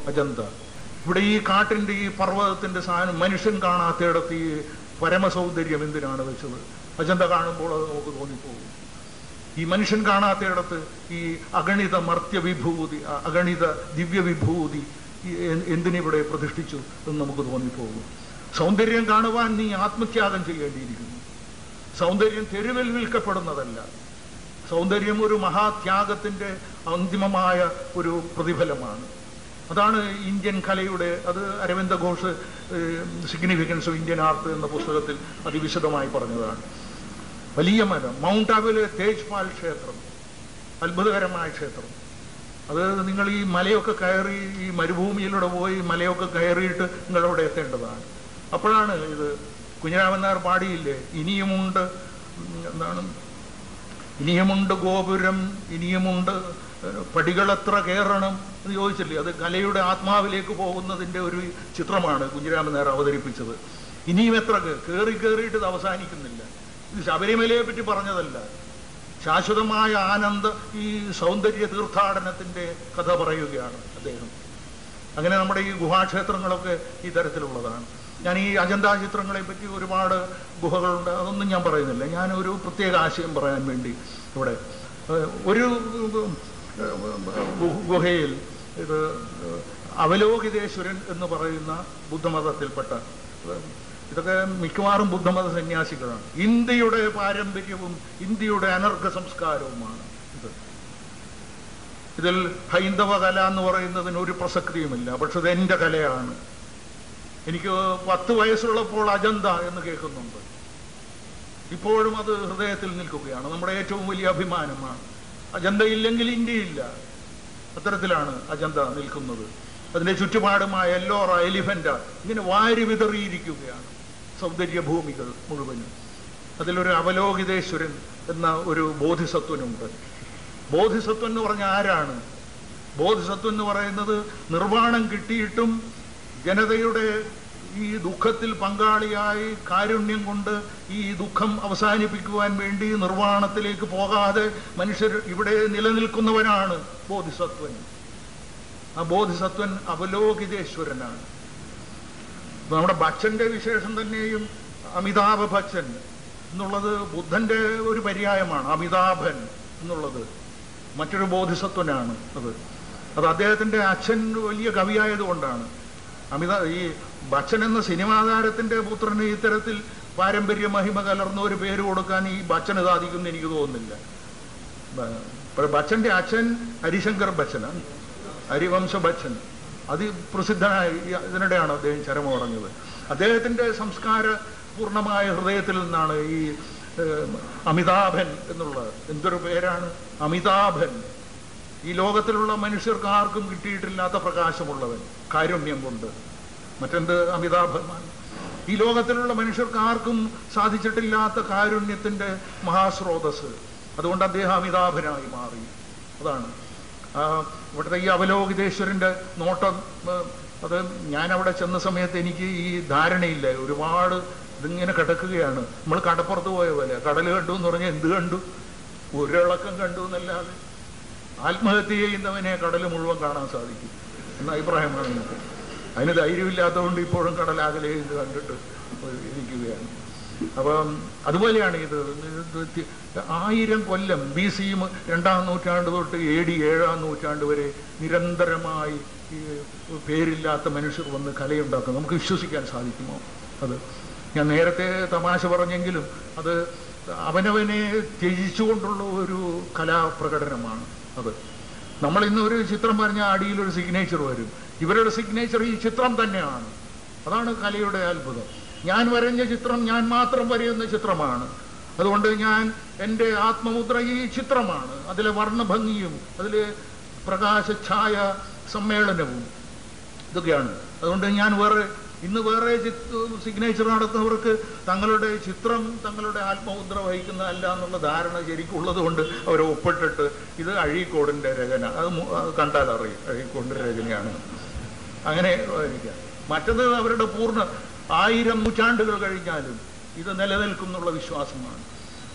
അജന്ത ഇവിടെ ഈ കാട്ടിന്റെ ഈ പർവ്വതത്തിന്റെ സാധനം മനുഷ്യൻ കാണാത്തയിടത്ത് ഈ പരമസൗന്ദര്യം എന്തിനാണ് വെച്ചത് അജന്ത കാണുമ്പോൾ അത് നമുക്ക് തോന്നിപ്പോകും ഈ മനുഷ്യൻ കാണാത്തയിടത്ത് ഈ അഗണിത മർത്യ വിഭൂതി അ- അഗണിത ദിവ്യ വിഭൂതി ഈ എ- എന്തിനിവിടെ പ്രതിഷ്ഠിച്ചു എന്ന് നമുക്ക് തോന്നിപ്പോകും സൗന്ദര്യം കാണുവാൻ നീ ആത്മത്യാഗം ചെയ്യേണ്ടിയിരിക്കുന്നു സൗന്ദര്യം തെരുവിൽ വിൽക്കപ്പെടുന്നതല്ല സൗന്ദര്യം ഒരു മഹാത്യാഗത്തിന്റെ അന്തിമമായ ഒരു പ്രതിഫലമാണ് അതാണ് ഇന്ത്യൻ കലയുടെ അത് Aurobindo Ghosh significance of Indian art എന്ന പുസ്തകത്തിൽ അതിവിശദമായി പറഞ്ഞതാണ് വലിയ മരം മൗണ്ട് ആബുലെ തേജ്പാൽ ക്ഷേത്രം അത്ഭുതകരമായ ക്ഷേത്രം അത് നിങ്ങൾ ഈ മലയൊക്കെ കയറി ഈ മരുഭൂമിയിലൂടെ പോയി മലയൊക്കെ കയറിയിട്ട് നിങ്ങളവിടെ എത്തേണ്ടതാണ് അപ്പോഴാണ് ഇത് കുഞ്ഞിരാമൻ നായർ പാടിയില്ലേ ഇനിയുമുണ്ട് ഉം, എന്താണ് ഇനിയുമുണ്ട് ഗോപുരം ഇനിയുമുണ്ട് ഏഹ്, പടികളെത്ര കയറണം എന്ന് ചോദിച്ചില്ലേ അത് കലയുടെ ആത്മാവിലേക്ക് പോകുന്നതിന്റെ ഒരു ചിത്രമാണ് കുഞ്ഞിരാമൻ നായർ അവതരിപ്പിച്ചത് ഇനിയും എത്ര കേ- കേറി കയറിയിട്ട് ഇത് അവസാനിക്കുന്നില്ല ഇത് ശബരിമലയെ പറ്റി പറഞ്ഞതല്ല ശാശ്വതമായ ആനന്ദ ഈ സൗന്ദര്യ തീർത്ഥാടനത്തിന്റെ കഥ പറയുകയാണ് അദ്ദേഹം അങ്ങനെ നമ്മുടെ ഈ ഗുഹാക്ഷേത്രങ്ങളൊക്കെ ഈ തരത്തിലുള്ളതാണ് ഞാൻ ഈ അജന്താ ചിത്രങ്ങളെ പറ്റി ഒരുപാട് ഗുഹകളുണ്ട് അതൊന്നും ഞാൻ പറയുന്നില്ല ഞാൻ ഒരു പ്രത്യേക ആശയം പറയാൻ വേണ്ടി ഇവിടെ ഏഹ്, ഒരു ഗു- ഗുഹയിൽ ഇത് അവലോകിതേശ്വരൻ എന്ന് പറയുന്ന ബുദ്ധമതത്തിൽപ്പെട്ട ഏഹ്, ഇതൊക്കെ മിക്കവാറും ബുദ്ധമത സന്യാസികളാണ് ഇന്ത്യയുടെ പാരമ്പര്യവും ഇന്ത്യയുടെ അനർഘ സംസ്കാരവുമാണ് ഇത് ഇതിൽ ഹൈന്ദവ കല എന്ന് പറയുന്നതിന് ഒരു പ്രസക്തിയുമില്ല പക്ഷെ ഇത് എന്റെ കലയാണ് എനിക്ക് പത്ത് വയസ്സുള്ളപ്പോൾ അജന്ത എന്ന് കേൾക്കുന്നുണ്ട് ഇപ്പോഴും അത് ഹൃദയത്തിൽ നിൽക്കുകയാണ് നമ്മുടെ ഏറ്റവും വലിയ അഭിമാനമാണ് അജന്ത ഇല്ലെങ്കിൽ ഇന്ത്യയില്ല അത്തരത്തിലാണ് അജന്ത നിൽക്കുന്നത് അതിന്റെ ചുറ്റുപാടുമായ എല്ലോറ എലിഫന്റ ഇങ്ങനെ വാരി വിതറിയിരിക്കുകയാണ് സൗന്ദര്യ ഭൂമികൾ മുഴുവനും അതിലൊരു അവലോകിതേശ്വരൻ എന്ന ഒരു ബോധിസത്വനുണ്ട് ബോധിസത്വം എന്ന് പറഞ്ഞ ആരാണ് ബോധിസത്വം എന്ന് പറയുന്നത് നിർവ്വാണം കിട്ടിയിട്ടും ജനതയുടെ ഈ ദുഃഖത്തിൽ പങ്കാളിയായി കാരുണ്യം കൊണ്ട് ഈ ദുഃഖം അവസാനിപ്പിക്കുവാൻ വേണ്ടി നിർവ്വാണത്തിലേക്ക് പോകാതെ മനുഷ്യർ ഇവിടെ നിലനിൽക്കുന്നവനാണ് ബോധിസത്വൻ ആ ബോധിസത്വൻ അവലോകിതേശ്വരനാണ് ഇപ്പൊ നമ്മുടെ ബച്ചന്റെ വിശേഷം തന്നെയും അമിതാഭ ബച്ചൻ എന്നുള്ളത് ബുദ്ധന്റെ ഒരു പര്യായമാണ് അമിതാഭൻ എന്നുള്ളത് മറ്റൊരു ബോധിസത്വനാണ് അത് അത് അദ്ദേഹത്തിന്റെ അച്ഛൻ വലിയ കവിയായതുകൊണ്ടാണ് അമിത ഈ ബച്ചൻ എന്ന സിനിമാ താരത്തിന്റെ പുത്രന് ഇത്തരത്തിൽ പാരമ്പര്യ മഹിമ കലർന്ന ഒരു പേര് കൊടുക്കാൻ ഈ ബച്ചന് സാധിക്കുമെന്ന് എനിക്ക് തോന്നുന്നില്ല ബ- ഇപ്പോൾ ബച്ചന്റെ അച്ഛൻ ഹരിശങ്കർ ബച്ചനാണ് ഹരിവംശ ബച്ചൻ അതിപ്രസിദ്ധനായ ഈ- ഇതിനിടെയാണ് അദ്ദേഹം ചരമ പറഞ്ഞത് അദ്ദേഹത്തിന്റെ സംസ്കാര പൂർണ്ണമായ ഹൃദയത്തിൽ നിന്നാണ് ഈ ഏഹ്, അമിതാഭൻ എന്നുള്ളത് എന്തൊരു പേരാണ് അമിതാഭൻ ഈ ലോകത്തിലുള്ള മനുഷ്യർക്ക് ആർക്കും കിട്ടിയിട്ടില്ലാത്ത പ്രകാശമുള്ളവൻ കാരുണ്യം കൊണ്ട് മറ്റെന്ത് അമിതാഭമാണ് ഈ ലോകത്തിലുള്ള മനുഷ്യർക്ക് ആർക്കും സാധിച്ചിട്ടില്ലാത്ത കാരുണ്യത്തിന്റെ മഹാസ്രോതസ് അതുകൊണ്ട് അദ്ദേഹം അമിതാഭനായി മാറി അതാണ് ആ, ഇവിടുത്തെ ഈ അവലോകിതേശ്വരന്റെ നോട്ടം ആ, അത് ഞാൻ അവിടെ ചെന്ന സമയത്ത് എനിക്ക് ഈ ധാരണയില്ല ഒരുപാട് ഇതിങ്ങനെ കിടക്കുകയാണ് നമ്മൾ കടപ്പുറത്ത് പോയ പോലെ കടൽ കണ്ടു എന്ന് പറഞ്ഞാൽ എന്ത് കണ്ടു ഒരിളക്കം കണ്ടു എന്നല്ലാതെ ആത്മഹത്യ ചെയ്യുന്നവനെ കടൽ മുഴുവൻ കാണാൻ സാധിക്കും എന്ന അഭിപ്രായമാണ് എനിക്ക് അതിന് ധൈര്യമില്ലാത്തതുകൊണ്ട് ഇപ്പോഴും കടലാകലെ ഇത് കണ്ടിട്ട് ഇരിക്കുകയാണ് അപ്പം അതുപോലെയാണ് ഇത് ഇത് തി- ആയിരം കൊല്ലം ബി സി രണ്ടാം നൂറ്റാണ്ട് തൊട്ട് എ ഡി ഏഴാം നൂറ്റാണ്ട് വരെ നിരന്തരമായി ഈ പേരില്ലാത്ത മനുഷ്യർ വന്ന് കലയുണ്ടാക്കും നമുക്ക് വിശ്വസിക്കാൻ സാധിക്കുമോ അത് ഞാൻ നേരത്തെ തമാശ പറഞ്ഞെങ്കിലും അത് അവനവനെ ത്യജിച്ചുകൊണ്ടുള്ള ഒരു കലാപ്രകടനമാണ് അത് നമ്മൾ ഇന്ന് ഒരു ചിത്രം പറഞ്ഞ അടിയിൽ ഒരു സിഗ്നേച്ചർ വരും ഇവരുടെ സിഗ്നേച്ചർ ഈ ചിത്രം തന്നെയാണ് അതാണ് കലയുടെ അത്ഭുതം ഞാൻ വരഞ്ഞ ചിത്രം ഞാൻ മാത്രം വരയുന്ന ചിത്രമാണ് അതുകൊണ്ട് ഞാൻ എൻ്റെ ആത്മമുദ്ര ഈ ചിത്രമാണ് അതിലെ വർണ്ണഭംഗിയും അതിലെ പ്രകാശഛായ സമ്മേളനവും ഇതൊക്കെയാണ് അതുകൊണ്ട് ഞാൻ വേറെ ഇന്ന് വേറെ സിഗ്നേച്ചർ നടത്തുന്നവർക്ക് തങ്ങളുടെ ചിത്രം തങ്ങളുടെ ആത്മമുദ്ര വഹിക്കുന്നതല്ല എന്നുള്ള ധാരണ ശരിക്കുള്ളത് കൊണ്ട് അവർ ഒപ്പിട്ടിട്ട് ഇത് അഴീക്കോടിന്റെ രചന അത് മു- അത് കണ്ടാൽ അറിയും അഴീക്കോടിന്റെ രചനയാണ് അങ്ങനെ ആയിരിക്കാം മറ്റത് അവരുടെ പൂർണ്ണ ആയിരം നൂറ്റാണ്ടുകൾ കഴിഞ്ഞാലും ഇത് നിലനിൽക്കും എന്നുള്ള വിശ്വാസമാണ്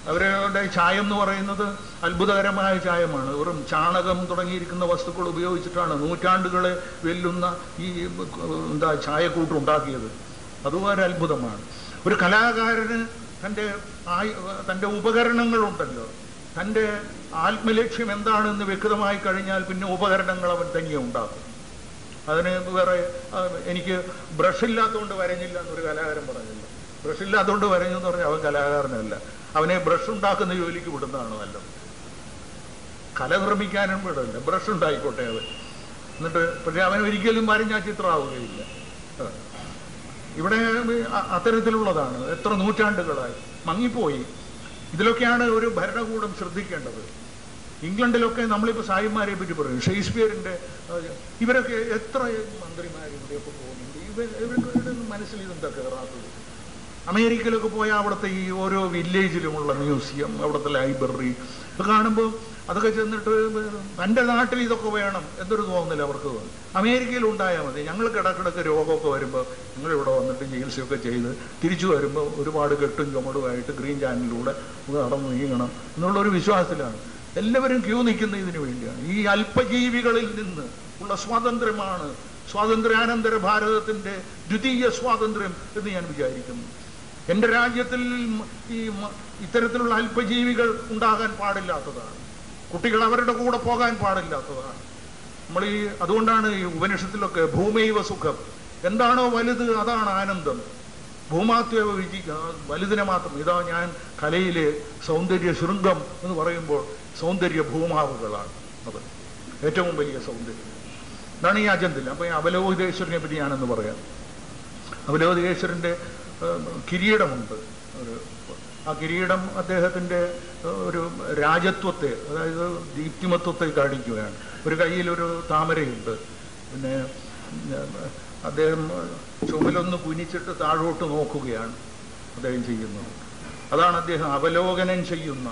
അവരുടെ ചായം എന്ന് പറയുന്നത് അത്ഭുതകരമായ ചായമാണ് വെറും ചാണകം തുടങ്ങിയിരിക്കുന്ന വസ്തുക്കൾ ഉപയോഗിച്ചിട്ടാണ് നൂറ്റാണ്ടുകളെ വെല്ലുന്ന ഈ എന്താ ചായക്കൂട്ട് ഉണ്ടാക്കിയത് അതും ഒരു അത്ഭുതമാണ് ഒരു കലാകാരന് തൻ്റെ ആയ് തൻ്റെ ഉപകരണങ്ങളുണ്ടല്ലോ തൻ്റെ ആത്മലക്ഷ്യം എന്താണെന്ന് വ്യക്തമായി കഴിഞ്ഞാൽ പിന്നെ ഉപകരണങ്ങൾ അവൻ തനിയെ ഉണ്ടാക്കും അതിന് വേറെ ആ, എനിക്ക് ബ്രഷ് ഇല്ലാത്തതുകൊണ്ട് വരഞ്ഞില്ല എന്നൊരു കലാകാരൻ പറഞ്ഞില്ല ബ്രഷ് ഇല്ലാത്തതുകൊണ്ട് വരഞ്ഞു എന്ന് പറഞ്ഞാൽ അവൻ കലാകാരനല്ല അവനെ ബ്രഷ് ഉണ്ടാക്കുന്ന ജോലിക്ക് വിടുന്നതാണ് നല്ലത് കല നിർമ്മിക്കാനും വിടില്ല ബ്രഷ് ഉണ്ടായിക്കോട്ടെ അവൻ എന്നിട്ട് പക്ഷെ അവൻ ഒരിക്കലും വരഞ്ഞ ചിത്രമാവുകയില്ല ആ. ഇവിടെ അ- അത്തരത്തിലുള്ളതാണ് എത്ര നൂറ്റാണ്ടുകളായി മങ്ങിപ്പോയി ഇതിലൊക്കെയാണ് ഒരു ഭരണകൂടം ശ്രദ്ധിക്കേണ്ടത് ഇംഗ്ലണ്ടിലൊക്കെ നമ്മളിപ്പോൾ സായിമാരെ പറ്റി പറയും ഷേക്സ്പിയറിന്റെ ആ, ഇവരൊക്കെ എത്ര മന്ത്രിമാർ ഇവിടെയൊക്കെ പോകുന്നുണ്ട് ഇവർ ഇവർക്ക് ഇവരുടെ മനസ്സിൽ ഇതെന്താ കയറാത്തത് അമേരിക്കയിലൊക്കെ പോയാൽ അവിടുത്തെ ഈ ഓരോ വില്ലേജിലുമുള്ള മ്യൂസിയം അവിടുത്തെ ലൈബ്രറി ഒക്കെ കാണുമ്പോൾ അതൊക്കെ ചെന്നിട്ട് തൻ്റെ നാട്ടിൽ ഇതൊക്കെ വേണം എന്നൊരു തോന്നൽ അവർക്ക് തോന്നും അമേരിക്കയിൽ ഉണ്ടായാൽ മതി ഞങ്ങൾ കിടക്കിടക്ക് രോഗമൊക്കെ വരുമ്പോൾ ഞങ്ങൾ ഇവിടെ വന്നിട്ട് ചികിത്സയൊക്കെ ചെയ്ത് തിരിച്ചു വരുമ്പോൾ ഒരുപാട് കെട്ടും ചുമടുമായിട്ട് ഗ്രീൻ ചാനലിലൂടെ നടന്നു നീങ്ങണം എന്നുള്ളൊരു വിശ്വാസത്തിലാണ് എല്ലാവരും ക്യൂ നിൽക്കുന്ന ഇതിനു വേണ്ടിയാണ് ഈ അല്പജീവികളിൽ നിന്ന് ഉള്ള സ്വാതന്ത്ര്യമാണ് സ്വാതന്ത്ര്യാനന്തര ഭാരതത്തിന്റെ ദ്വിതീയ സ്വാതന്ത്ര്യം എന്ന് ഞാൻ വിചാരിക്കുന്നു എൻ്റെ രാജ്യത്തിൽ മ- ഈ മ- ഇത്തരത്തിലുള്ള അല്പജീവികൾ ഉണ്ടാകാൻ പാടില്ലാത്തതാണ് കുട്ടികൾ അവരുടെ കൂടെ പോകാൻ പാടില്ലാത്തതാണ് നമ്മൾ ഈ അതുകൊണ്ടാണ് ഈ ഉപനിഷത്തിലൊക്കെ ഭൂമൈവ സുഖം എന്താണോ വലുത് അതാണ് ആനന്ദം ഭൂമാത്വ വിജി വലുതിനെ മാത്രം ഇതാ ഞാൻ കലയിലെ സൗന്ദര്യ ശൃംഗം എന്ന് പറയുമ്പോൾ സൗന്ദര്യ ഭൂമാവുകളാണ് അത് ഏറ്റവും വലിയ സൗന്ദര്യം ഇതാണ് ഈ അജന്തിൽ അപ്പൊ ഈ അബലോഹിതേശ്വരനെ പറ്റി ഞാനെന്ന് പറയാം അബലോഹിതേശ്വരന്റെ ഏഹ്, കിരീടമുണ്ട് ഒരു ആ കിരീടം അദ്ദേഹത്തിന്റെ ഏഹ്, ഒരു രാജത്വത്തെ അതായത് ദീപ്തിമത്വത്തെ കാണിക്കുകയാണ് ഒരു കയ്യിൽ ഒരു താമരയുണ്ട് പിന്നെ ഏഹ്, അദ്ദേഹം ചുമലൊന്ന് കുനിച്ചിട്ട് താഴോട്ട് നോക്കുകയാണ് അദ്ദേഹം ചെയ്യുന്നത് അതാണ് അദ്ദേഹം അവലോകനം ചെയ്യുന്ന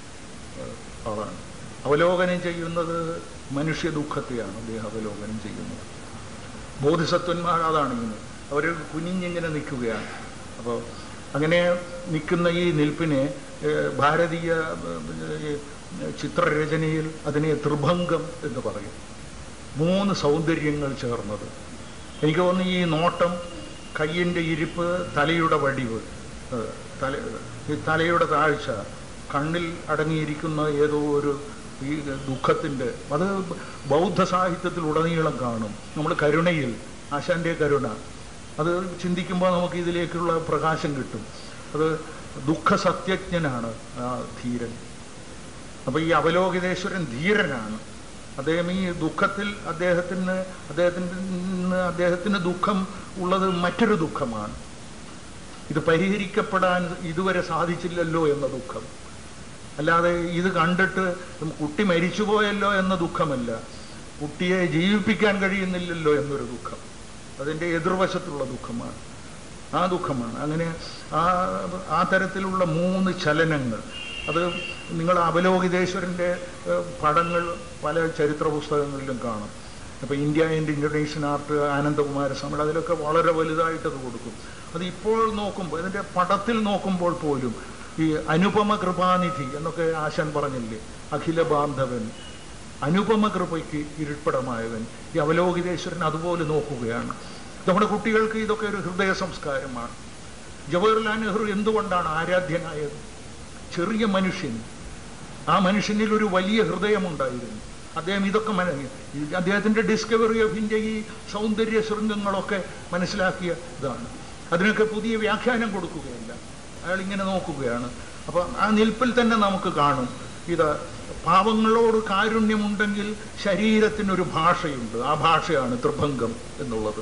ഏഹ്, ആളാണ് അവലോകനം ചെയ്യുന്നത് മനുഷ്യ ദുഃഖത്തെയാണ് അദ്ദേഹം അവലോകനം ചെയ്യുന്നത് ബോധിസത്വന്മാർ അതാണ് ഇങ്ങനെ അവർ കുനിഞ്ഞിങ്ങനെ നിൽക്കുകയാണ് അപ്പോൾ അങ്ങനെ നിൽക്കുന്ന ഈ നിൽപ്പിനെ ഏഹ്, ഭാരതീയ ഏഹ്, ചിത്രരചനയിൽ അതിനെ ത്രിഭംഗം എന്ന് പറയും മൂന്ന് സൗന്ദര്യങ്ങൾ ചേർന്നത് എനിക്ക് തോന്നുന്നു ഈ നോട്ടം കയ്യിൻ്റെ ഇരിപ്പ് തലയുടെ വടിവ് ഏഹ്, തല ഈ തലയുടെ താഴ്ച കണ്ണിൽ അടങ്ങിയിരിക്കുന്ന ഏതോ ഒരു ഈ ദുഃഖത്തിൻ്റെ അത് ബൗദ്ധ സാഹിത്യത്തിൽ ഉടനീളം കാണും നമ്മൾ കരുണയിൽ ആശാന്റെ കരുണ അത് ചിന്തിക്കുമ്പോൾ നമുക്ക് ഇതിലേക്കുള്ള പ്രകാശം കിട്ടും അത് ദുഃഖ സത്യജ്ഞനാണ് ആ ധീരൻ അപ്പൊ ഈ അവലോകിതേശ്വരൻ ധീരനാണ് അദ്ദേഹം ഈ ദുഃഖത്തിൽ അദ്ദേഹത്തിന് അദ്ദേഹത്തിന് നിന്ന് അദ്ദേഹത്തിന് ദുഃഖം ഉള്ളത് മറ്റൊരു ദുഃഖമാണ് ഇത് പരിഹരിക്കപ്പെടാൻ ഇതുവരെ സാധിച്ചില്ലല്ലോ എന്ന ദുഃഖം അല്ലാതെ ഇത് കണ്ടിട്ട് കുട്ടി മരിച്ചുപോയല്ലോ എന്ന ദുഃഖമല്ല കുട്ടിയെ ജീവിപ്പിക്കാൻ കഴിയുന്നില്ലല്ലോ എന്നൊരു ദുഃഖം അതിൻ്റെ എതിർവശത്തുള്ള ദുഃഖമാണ് ആ ദുഃഖമാണ് അങ്ങനെ ആ ആ തരത്തിലുള്ള മൂന്ന് ചലനങ്ങൾ അത് നിങ്ങൾ അപലോകിതേശ്വരൻ്റെ ഏഹ്, പടങ്ങൾ പല ചരിത്ര പുസ്തകങ്ങളിലും കാണും അപ്പോൾ ഇന്ത്യ ആൻഡ് ഇൻ്റർനേഷൻ ആർട്ട് ആനന്ദകുമാര സ്വാമി അതിലൊക്കെ വളരെ വലുതായിട്ട് അത് കൊടുക്കും അത് ഇപ്പോൾ നോക്കുമ്പോൾ ഇതിൻ്റെ പടത്തിൽ നോക്കുമ്പോൾ പോലും ഈ അനുപമ കൃപാനിധി എന്നൊക്കെ ആശാൻ പറഞ്ഞില്ലേ അഖില ബാന്ധവൻ അനുപമ കൃപയ്ക്ക് ഇരിപ്പിടമായവൻ ഈ അവലോകിതേശ്വരൻ അതുപോലെ നോക്കുകയാണ് നമ്മുടെ കുട്ടികൾക്ക് ഇതൊക്കെ ഒരു ഹൃദയ സംസ്കാരമാണ് ജവഹർലാൽ നെഹ്റു എന്തുകൊണ്ടാണ് ആരാധ്യനായത് ചെറിയ മനുഷ്യൻ ആ മനുഷ്യനിൽ ഒരു വലിയ ഹൃദയമുണ്ടായിരുന്നു അദ്ദേഹം ഇതൊക്കെ മന- ഈ അദ്ദേഹത്തിന്റെ ഡിസ്കവറി ഓഫ് ഇന്ത്യ ഈ സൗന്ദര്യ ശൃംഗങ്ങളൊക്കെ മനസ്സിലാക്കിയ ഇതാണ് അതിനൊക്കെ പുതിയ വ്യാഖ്യാനം കൊടുക്കുകയല്ല അയാൾ ഇങ്ങനെ നോക്കുകയാണ് അപ്പൊ ആ നിൽപ്പിൽ തന്നെ നമുക്ക് കാണും ഇത് പാവങ്ങളോട് കാരുണ്യമുണ്ടെങ്കിൽ ശരീരത്തിനൊരു ഭാഷയുണ്ട് ആ ഭാഷയാണ് ത്രിഭംഗം എന്നുള്ളത്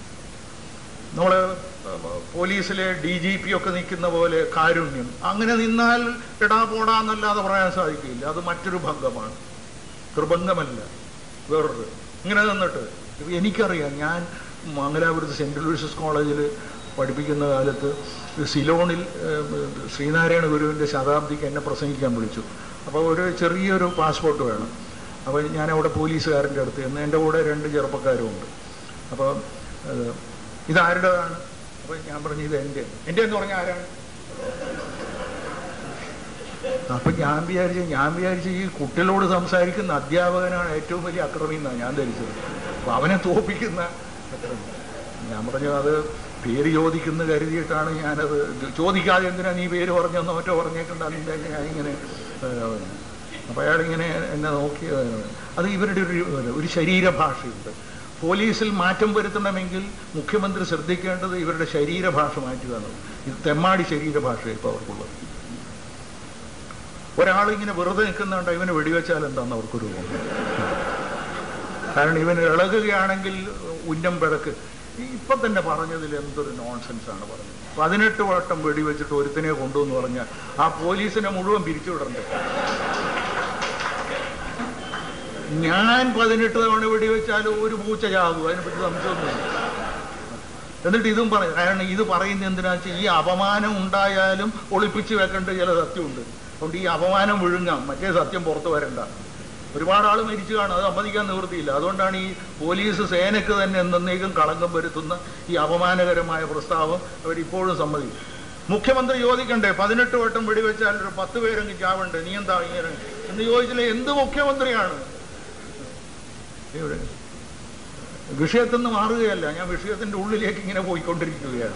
നമ്മള് പോലീസിലെ ഡി ജി പി ഒക്കെ നിൽക്കുന്ന പോലെ കാരുണ്യം അങ്ങനെ നിന്നാൽ എടാ പോടാന്നല്ലാതെ പറയാൻ സാധിക്കില്ല അത് മറ്റൊരു ഭംഗമാണ് ത്രിഭംഗമല്ല വേറൊരു ഇങ്ങനെ നിന്നിട്ട് ഇപ്പൊ എനിക്കറിയാം ഞാൻ മംഗലാപുരത്ത് സെൻറ് ലൂയിസസ് കോളേജിൽ പഠിപ്പിക്കുന്ന കാലത്ത് സിലോണിൽ ഏഹ്, ശ്രീനാരായണ ഗുരുവിൻ്റെ ശതാബ്ദിക്ക് എന്നെ പ്രസംഗിക്കാൻ വിളിച്ചു അപ്പോൾ ഒരു ചെറിയൊരു പാസ്പോർട്ട് വേണം അപ്പോൾ ഞാൻ അവിടെ പോലീസുകാരൻ്റെ അടുത്ത് ചെന്ന് എൻ്റെ കൂടെ രണ്ട് ചെറുപ്പക്കാരും ഉണ്ട് അപ്പോൾ ഏഹ്, ഇതാരുടേതാണ് അപ്പോൾ ഞാൻ പറഞ്ഞു ഇത് എൻ്റെ എൻ്റെ എന്ന് പറഞ്ഞാൽ ആരാണ് അപ്പൊ ഞാൻ വിചാരിച്ചു ഞാൻ വിചാരിച്ചു ഈ കുട്ടികളോട് സംസാരിക്കുന്ന അധ്യാപകനാണ് ഏറ്റവും വലിയ അക്രമി എന്നാണ് ഞാൻ ധരിച്ചത് അപ്പൊ അവനെ തോപ്പിക്കുന്ന അക്രമി ഞാൻ പറഞ്ഞു അത് പേര് ചോദിക്കുന്ന കരുതിയിട്ടാണ് ഞാനത് ഇത് ചോദിക്കാതെ എന്തിനാ നീ പേര് പറഞ്ഞെന്നോ മറ്റോ പറഞ്ഞേക്കണ്ടെന്ന് ഞാൻ ഇങ്ങനെ അപ്പൊ അയാളിങ്ങനെ എന്നെ നോക്കി ഏഹ്, അത് ഇവരുടെ ഒരു ഒരു ശരീരഭാഷയുണ്ട് പോലീസിൽ മാറ്റം വരുത്തണമെങ്കിൽ മുഖ്യമന്ത്രി ശ്രദ്ധിക്കേണ്ടത് ഇവരുടെ ശരീരഭാഷ മാറ്റുക എന്നുള്ളത് ഇത് തെമ്മാടി ശരീരഭാഷ ഇപ്പോൾ അവർക്കുള്ളത് ഒരാളിങ്ങനെ വെറുതെ നിൽക്കുന്നുണ്ട് ഇവന് വെടിവെച്ചാൽ എന്താന്ന് അവർക്കൊരു തോന്നുന്നു കാരണം ഇവൻ ഇളകുകയാണെങ്കിൽ ഉന്നം പിഴക്ക് ഇപ്പൊ തന്നെ പറഞ്ഞതിൽ എന്തൊരു നോൺസെൻസ് ആണ് പറഞ്ഞത് പതിനെട്ട് വട്ടം വെടിവെച്ചിട്ട് ഒരുത്തനെ കൊണ്ടുവന്ന് പറഞ്ഞാൽ ആ പോലീസിനെ മുഴുവൻ പിരിച്ചുവിടണ്ടേ ഞാൻ പതിനെട്ട് തവണ വെടിവെച്ചാൽ ഒരു പൂച്ച ചാകും അതിനെപ്പറ്റി സംശയമൊന്നുമില്ല എന്നിട്ട് ഇതും പറയും കാരണം ഇത് പറയുന്നത് എന്തിനാ വെച്ചാൽ ഈ അപമാനം ഉണ്ടായാലും ഒളിപ്പിച്ച് വെക്കേണ്ട ചില സത്യമുണ്ട് അതുകൊണ്ട് ഈ അപമാനം വിഴുങ്ങാം മറ്റേ സത്യം പുറത്തു വരണ്ട ഒരുപാട് ആൾ മരിച്ചു കാണും അത് സമ്മതിക്കാൻ നിവൃത്തിയില്ല അതുകൊണ്ടാണ് ഈ പോലീസ് സേനയ്ക്ക് തന്നെ എന്നേക്കും കളങ്കം വരുത്തുന്ന ഈ അപമാനകരമായ പ്രസ്താവം അവരിപ്പോഴും സമ്മതിക്കും മുഖ്യമന്ത്രി ചോദിക്കണ്ടേ പതിനെട്ട് വട്ടം വെടിവെച്ചാൽ ഒരു പത്ത് പേരെങ്കിൽ ചാവണ്ടേ നീ എന്താ ഇങ്ങനെ എന്ന് ചോദിച്ചില്ലേ എന്ത് മുഖ്യമന്ത്രിയാണ് ഇവിടെ വിഷയത്തിൽ നിന്ന് മാറുകയല്ല ഞാൻ വിഷയത്തിന്റെ ഉള്ളിലേക്ക് ഇങ്ങനെ പോയിക്കൊണ്ടിരിക്കുകയാണ്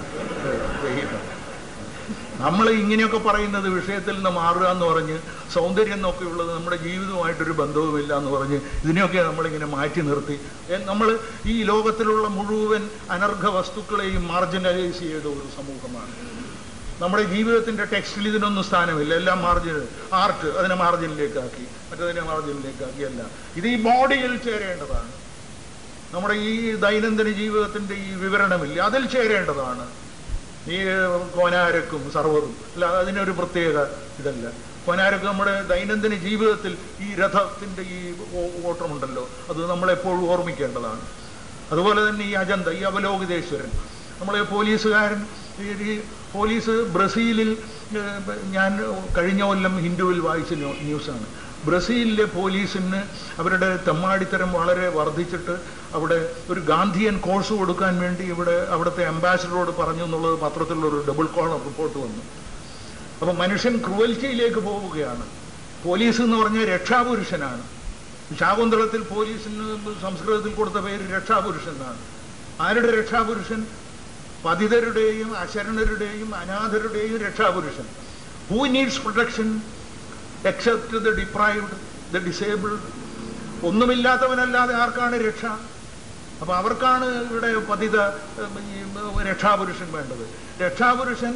നമ്മൾ ഇങ്ങനെയൊക്കെ പറയുന്നത് വിഷയത്തിൽ നിന്ന് മാറുക എന്ന് പറഞ്ഞ് സൗന്ദര്യം എന്നൊക്കെ ഉള്ളത് നമ്മുടെ ജീവിതവുമായിട്ടൊരു ബന്ധവുമില്ല എന്ന് പറഞ്ഞ് ഇതിനെയൊക്കെ നമ്മളിങ്ങനെ മാറ്റി നിർത്തി നമ്മൾ ഈ ലോകത്തിലുള്ള മുഴുവൻ അനർഘ വസ്തുക്കളെയും മാർജിനലൈസ് ചെയ്ത ഒരു സമൂഹമാണ് നമ്മുടെ ജീവിതത്തിന്റെ ടെക്സ്റ്റിൽ ഇതിനൊന്നും സ്ഥാനമില്ല എല്ലാം മാർജിൻ ആർട്ട് അതിനെ മാർജിനിലേക്കാക്കി മറ്റതിനെ മാർജിനിലേക്കാക്കി എല്ലാം ഇത് ഈ ബോഡിയിൽ ചേരേണ്ടതാണ് നമ്മുടെ ഈ ദൈനംദിന ജീവിതത്തിന്റെ ഈ വിവരണമില്ല അതിൽ ചേരേണ്ടതാണ് ഈ കോനാരക്കും സർവറും അല്ല അതിനൊരു പ്രത്യേക ഇതല്ല കോനാരക്ക് നമ്മുടെ ദൈനംദിന ജീവിതത്തിൽ ഈ രഥത്തിന്റെ ഈ ഓ- ഓട്ടമുണ്ടല്ലോ അത് നമ്മളെപ്പോഴും ഓർമ്മിക്കേണ്ടതാണ് അതുപോലെ തന്നെ ഈ അജന്ത ഈ അവലോകിതേശ്വരൻ നമ്മളെ പോലീസുകാരൻ ഈ ഈ പോലീസ് ബ്രസീലിൽ ഏഹ്, ഞാൻ കഴിഞ്ഞ കൊല്ലം ഹിന്ദുവിൽ വായിച്ച ന്യൂ- ന്യൂസാണ് ബ്രസീലിലെ പോലീസിന് അവരുടെ തെമ്മാടിത്തരം വളരെ വർദ്ധിച്ചിട്ട് അവിടെ ഒരു ഗാന്ധിയൻ കോഴ്സ് കൊടുക്കാൻ വേണ്ടി ഇവിടെ അവിടുത്തെ അംബാസിഡറോട് പറഞ്ഞു എന്നുള്ളത് പത്രത്തിലുള്ള ഒരു ഡബിൾ കോളർ റിപ്പോർട്ട് വന്നു അപ്പൊ മനുഷ്യൻ ക്രുവൽറ്റിയിലേക്ക് പോവുകയാണ് പോലീസ് എന്ന് പറഞ്ഞാൽ രക്ഷാപുരുഷനാണ് ശാകുന്തളത്തിൽ പോലീസിന് സംസ്കൃതത്തിൽ കൊടുത്ത പേര് രക്ഷാപുരുഷൻ എന്നാണ് ആരുടെ രക്ഷാപുരുഷൻ പതിതരുടെയും അശരണരുടെയും അനാഥരുടെയും രക്ഷാപുരുഷൻ who needs protection except the deprived the disabled ഒന്നുമില്ലാത്തവനല്ലാതെ ആർക്കാണ് രക്ഷ അപ്പൊ അവർക്കാണ് ഇവിടെ പതിത ഏഹ്, ഈ രക്ഷാപുരുഷൻ വേണ്ടത് രക്ഷാപുരുഷൻ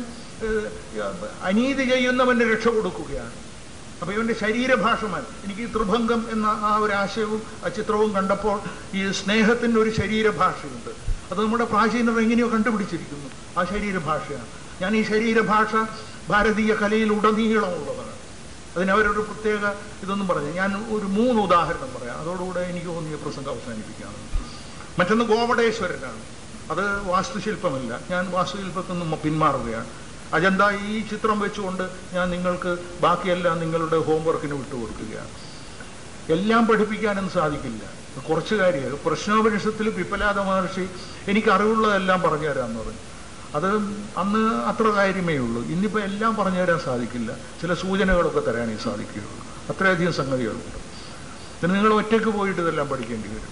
ഏഹ്, അനീതി ചെയ്യുന്നവന് രക്ഷ കൊടുക്കുകയാണ് അപ്പൊ ഇവന്റെ ശരീരഭാഷ മാറ്റി എനിക്ക് ഈ ത്രിഭംഗം എന്ന ആ ഒരു ആശയവും ആ ചിത്രവും കണ്ടപ്പോൾ ഈ സ്നേഹത്തിന്റെ ഒരു ശരീരഭാഷയുണ്ട് അത് നമ്മുടെ പ്രാചീനർ എങ്ങനെയോ കണ്ടുപിടിച്ചിരിക്കുന്നു ആ ശരീരഭാഷയാണ് ഞാൻ ഈ ശരീരഭാഷ ഭാരതീയ കലയിൽ ഉടനീളമുള്ളതാണ് അതിനവരൊരു പ്രത്യേക ഇതൊന്നും പറഞ്ഞു ഞാൻ ഒരു മൂന്ന് ഉദാഹരണം പറയാം അതോടുകൂടെ എനിക്ക് തോന്നിയ പ്രസംഗം അവസാനിപ്പിക്കുകയാണ് മറ്റൊന്ന് ഗോവടേശ്വരനാണ് അത് വാസ്തുശില്പമല്ല ഞാൻ വാസ്തുശില്പത്തിൽ നിന്ന് പിന്മാറുകയാണ് അജന്ത ഈ ചിത്രം വെച്ചുകൊണ്ട് ഞാൻ നിങ്ങൾക്ക് ബാക്കിയെല്ലാം നിങ്ങളുടെ ഹോംവർക്കിന് വിട്ടുകൊടുക്കുകയാണ് എല്ലാം പഠിപ്പിക്കാനൊന്നും സാധിക്കില്ല കുറച്ച് കാര്യങ്ങൾ പ്രശ്നോപനിഷത്തിൽ പിപ്പലാദ മഹർഷി എനിക്ക് അറിവുള്ളതെല്ലാം പറഞ്ഞു തരാമെന്ന് പറഞ്ഞു അത് അന്ന് അത്ര കാര്യമേ ഉള്ളൂ ഇന്നിപ്പോൾ എല്ലാം പറഞ്ഞു തരാൻ സാധിക്കില്ല ചില സൂചനകളൊക്കെ തരാനേ സാധിക്കുകയുള്ളൂ അത്രയധികം സംഗതികളുണ്ട് പിന്നെ നിങ്ങൾ ഒറ്റയ്ക്ക് പോയിട്ട് ഇതെല്ലാം പഠിക്കേണ്ടി വരും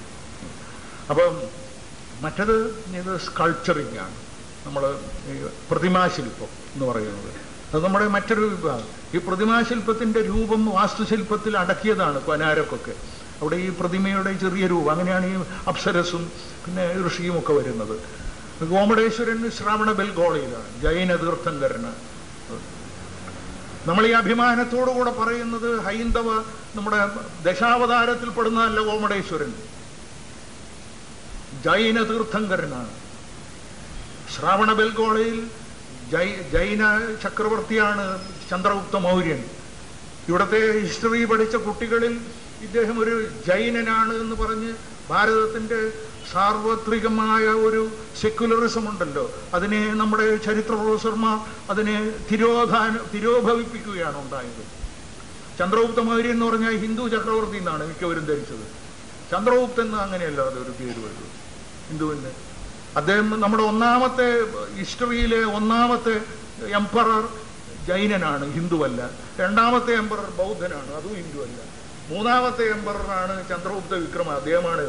അപ്പം മറ്റത് ഇത് സ്കൾച്ചറിങ് ആണ് നമ്മൾ പ്രതിമാശില്പം എന്ന് പറയുന്നത് അത് നമ്മുടെ മറ്റൊരു വിഭാഗം ഈ പ്രതിമാശില്പത്തിന്റെ രൂപം വാസ്തുശില്പത്തിൽ അടക്കിയതാണ് കൊനാരക്കൊക്കെ അവിടെ ഈ പ്രതിമയുടെ ചെറിയ രൂപം അങ്ങനെയാണ് ഈ അപ്സരസും പിന്നെ ഋഷിയും ഒക്കെ വരുന്നത് ഗോമടേശ്വരൻ ശ്രാവണ ബെൽഗോളയിലാണ് ജൈന തീർത്ഥങ്കരനാണ് നമ്മൾ ഈ അഭിമാനത്തോടുകൂടെ പറയുന്നത് ഹൈന്ദവ നമ്മുടെ ദശാവതാരത്തിൽ പെടുന്നതല്ല ഗോമടേശ്വരൻ ജൈന തീർത്ഥങ്കരനാണ് ശ്രാവണ ബെൽഗോളയിൽ ജൈ ജൈന ചക്രവർത്തിയാണ് ചന്ദ്രഗുപ്ത മൗര്യൻ ഇവിടുത്തെ ഹിസ്റ്ററി പഠിച്ച കുട്ടികളിൽ ഇദ്ദേഹം ഒരു ജൈനനാണ് എന്ന് പറഞ്ഞ് ഭാരതത്തിന്റെ സാർവത്രികമായ ഒരു സെക്യുലറിസം ഉണ്ടല്ലോ അതിനെ നമ്മുടെ ചരിത്ര പ്രൊഫസർമാർ അതിനെ തിരോധാന തിരോഭവിപ്പിക്കുകയാണ് ഉണ്ടായത് ചന്ദ്രഗുപ്ത മൗര്യൻ എന്ന് പറഞ്ഞാൽ ഹിന്ദു ചക്രവർത്തി എന്നാണ് മിക്കവരും ധരിച്ചത് ചന്ദ്രഗുപ്തൻ എന്ന് അങ്ങനെയല്ല അതൊരു പേര് വരുന്നത് ഹിന്ദുവിന്റെ അദ്ദേഹം നമ്മുടെ ഒന്നാമത്തെ ഹിസ്റ്ററിയിലെ ഒന്നാമത്തെ എംപറർ ജൈനനാണ് ഹിന്ദുവല്ല രണ്ടാമത്തെ എംപറർ ബൗദ്ധനാണ് അതും ഹിന്ദുവല്ല മൂന്നാമത്തെ എംപററാണ് ചന്ദ്രഗുപ്ത വിക്രമ അദ്ദേഹമാണ്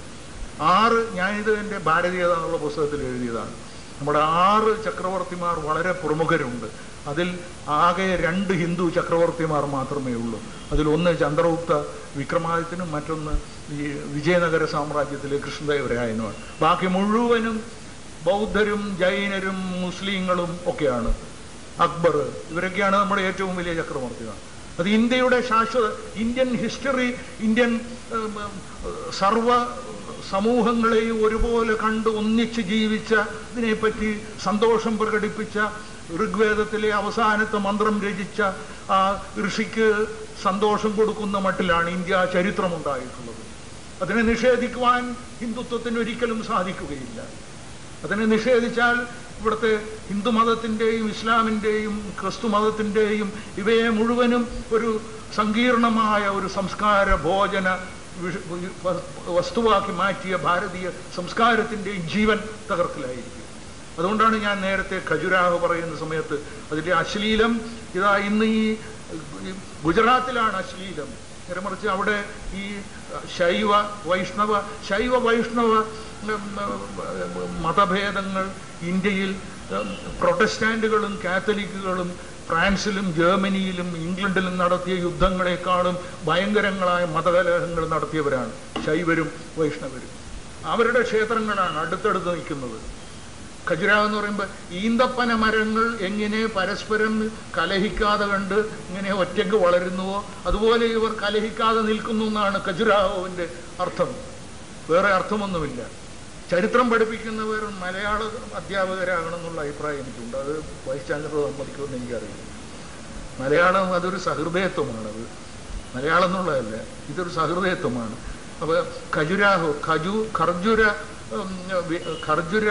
ആറ് ഞാനിത് എൻ്റെ ഭാരതീയത എന്നുള്ള പുസ്തകത്തിൽ എഴുതിയതാണ് നമ്മുടെ ആറ് ചക്രവർത്തിമാർ വളരെ പ്രമുഖരുണ്ട് അതിൽ ആകെ രണ്ട് ഹിന്ദു ചക്രവർത്തിമാർ മാത്രമേ ഉള്ളൂ അതിലൊന്ന് ചന്ദ്രഗുപ്ത വിക്രമാദിത്യനും മറ്റൊന്ന് ഈ വിജയനഗര സാമ്രാജ്യത്തിലെ കൃഷ്ണദേവരായനുമാണ് ബാക്കി മുഴുവനും ബൗദ്ധരും ജൈനരും മുസ്ലിങ്ങളും ഒക്കെയാണ് അക്ബർ ഇവരൊക്കെയാണ് നമ്മുടെ ഏറ്റവും വലിയ ചക്രവർത്തികൾ അത് ഇന്ത്യയുടെ ശാശ്വത ഇന്ത്യൻ ഹിസ്റ്ററി ഇന്ത്യൻ ഉം, ഉം, സർവ സമൂഹങ്ങളെയും ഒരുപോലെ കണ്ട് ഒന്നിച്ച് ജീവിച്ച ഇതിനെപ്പറ്റി സന്തോഷം പ്രകടിപ്പിച്ച ഋഗ്വേദത്തിലെ അവസാനത്തെ മന്ത്രം രചിച്ച ആ ഋഷിക്ക് സന്തോഷം കൊടുക്കുന്ന മട്ടിലാണ് ഇന്ത്യ ചരിത്രമുണ്ടായിട്ടുള്ളത് അതിനെ നിഷേധിക്കുവാൻ ഹിന്ദുത്വത്തിന് ഒരിക്കലും സാധിക്കുകയില്ല അതിനെ നിഷേധിച്ചാൽ ഇവിടുത്തെ ഹിന്ദു മതത്തിൻ്റെയും ഇസ്ലാമിൻ്റെയും ക്രിസ്തു മതത്തിൻ്റെയും ഇവയെ മുഴുവനും ഒരു സങ്കീർണമായ ഒരു സംസ്കാര ഭോജന വിഷ- വ- വസ്തുവാക്കി മാറ്റിയ ഭാരതീയ സംസ്കാരത്തിൻ്റെയും ജീവൻ തകർക്കലായിരിക്കും അതുകൊണ്ടാണ് ഞാൻ നേരത്തെ ഖജുരാഹ് പറയുന്ന സമയത്ത് അതിൻ്റെ അശ്ലീലം ഇതാ ഇന്ന് ഈ ഈ ഗുജറാത്തിലാണ് അശ്ലീലം നേരെ മറിച്ച് അവിടെ ഈ ശൈവ വൈഷ്ണവ ശൈവ വൈഷ്ണവ ഉം, ഉം, മതഭേദങ്ങൾ ഇന്ത്യയിൽ ഉം, പ്രൊട്ടസ്റ്റാന്റുകളും കാത്തലിക്കുകളും ഫ്രാൻസിലും ജർമ്മനിയിലും ഇംഗ്ലണ്ടിലും നടത്തിയ യുദ്ധങ്ങളെക്കാളും ഭയങ്കരങ്ങളായ മതകലഹങ്ങൾ നടത്തിയവരാണ് ശൈവരും വൈഷ്ണവരും അവരുടെ ക്ഷേത്രങ്ങളാണ് അടുത്തടുത്ത് നിൽക്കുന്നത് ഖജുരാഹ് എന്ന് പറയുമ്പോൾ ഈന്തപ്പന മരങ്ങൾ എങ്ങനെ പരസ്പരം കലഹിക്കാതെ കണ്ട് ഇങ്ങനെ ഒറ്റയ്ക്ക് വളരുന്നുവോ അതുപോലെ ഇവർ കലഹിക്കാതെ നിൽക്കുന്നു എന്നാണ് ഖജുരാഹുവിൻ്റെ അർത്ഥം വേറെ അർത്ഥമൊന്നുമില്ല ചരിത്രം പഠിപ്പിക്കുന്നവർ മലയാള അധ്യാപകരാകണമെന്നുള്ള അഭിപ്രായം എനിക്കുണ്ട് അത് വൈസ് ചാൻസലർ സമ്മതിക്കുമെന്ന് എനിക്കറിയില്ല മലയാളം അതൊരു സഹൃദയത്വമാണത് മലയാളം എന്നുള്ളതല്ല ഇതൊരു സഹൃദയത്വമാണ് അപ്പോൾ ഖജുരാഹു ഖജു ഖർജുര ഉം, വി- ഖർജുര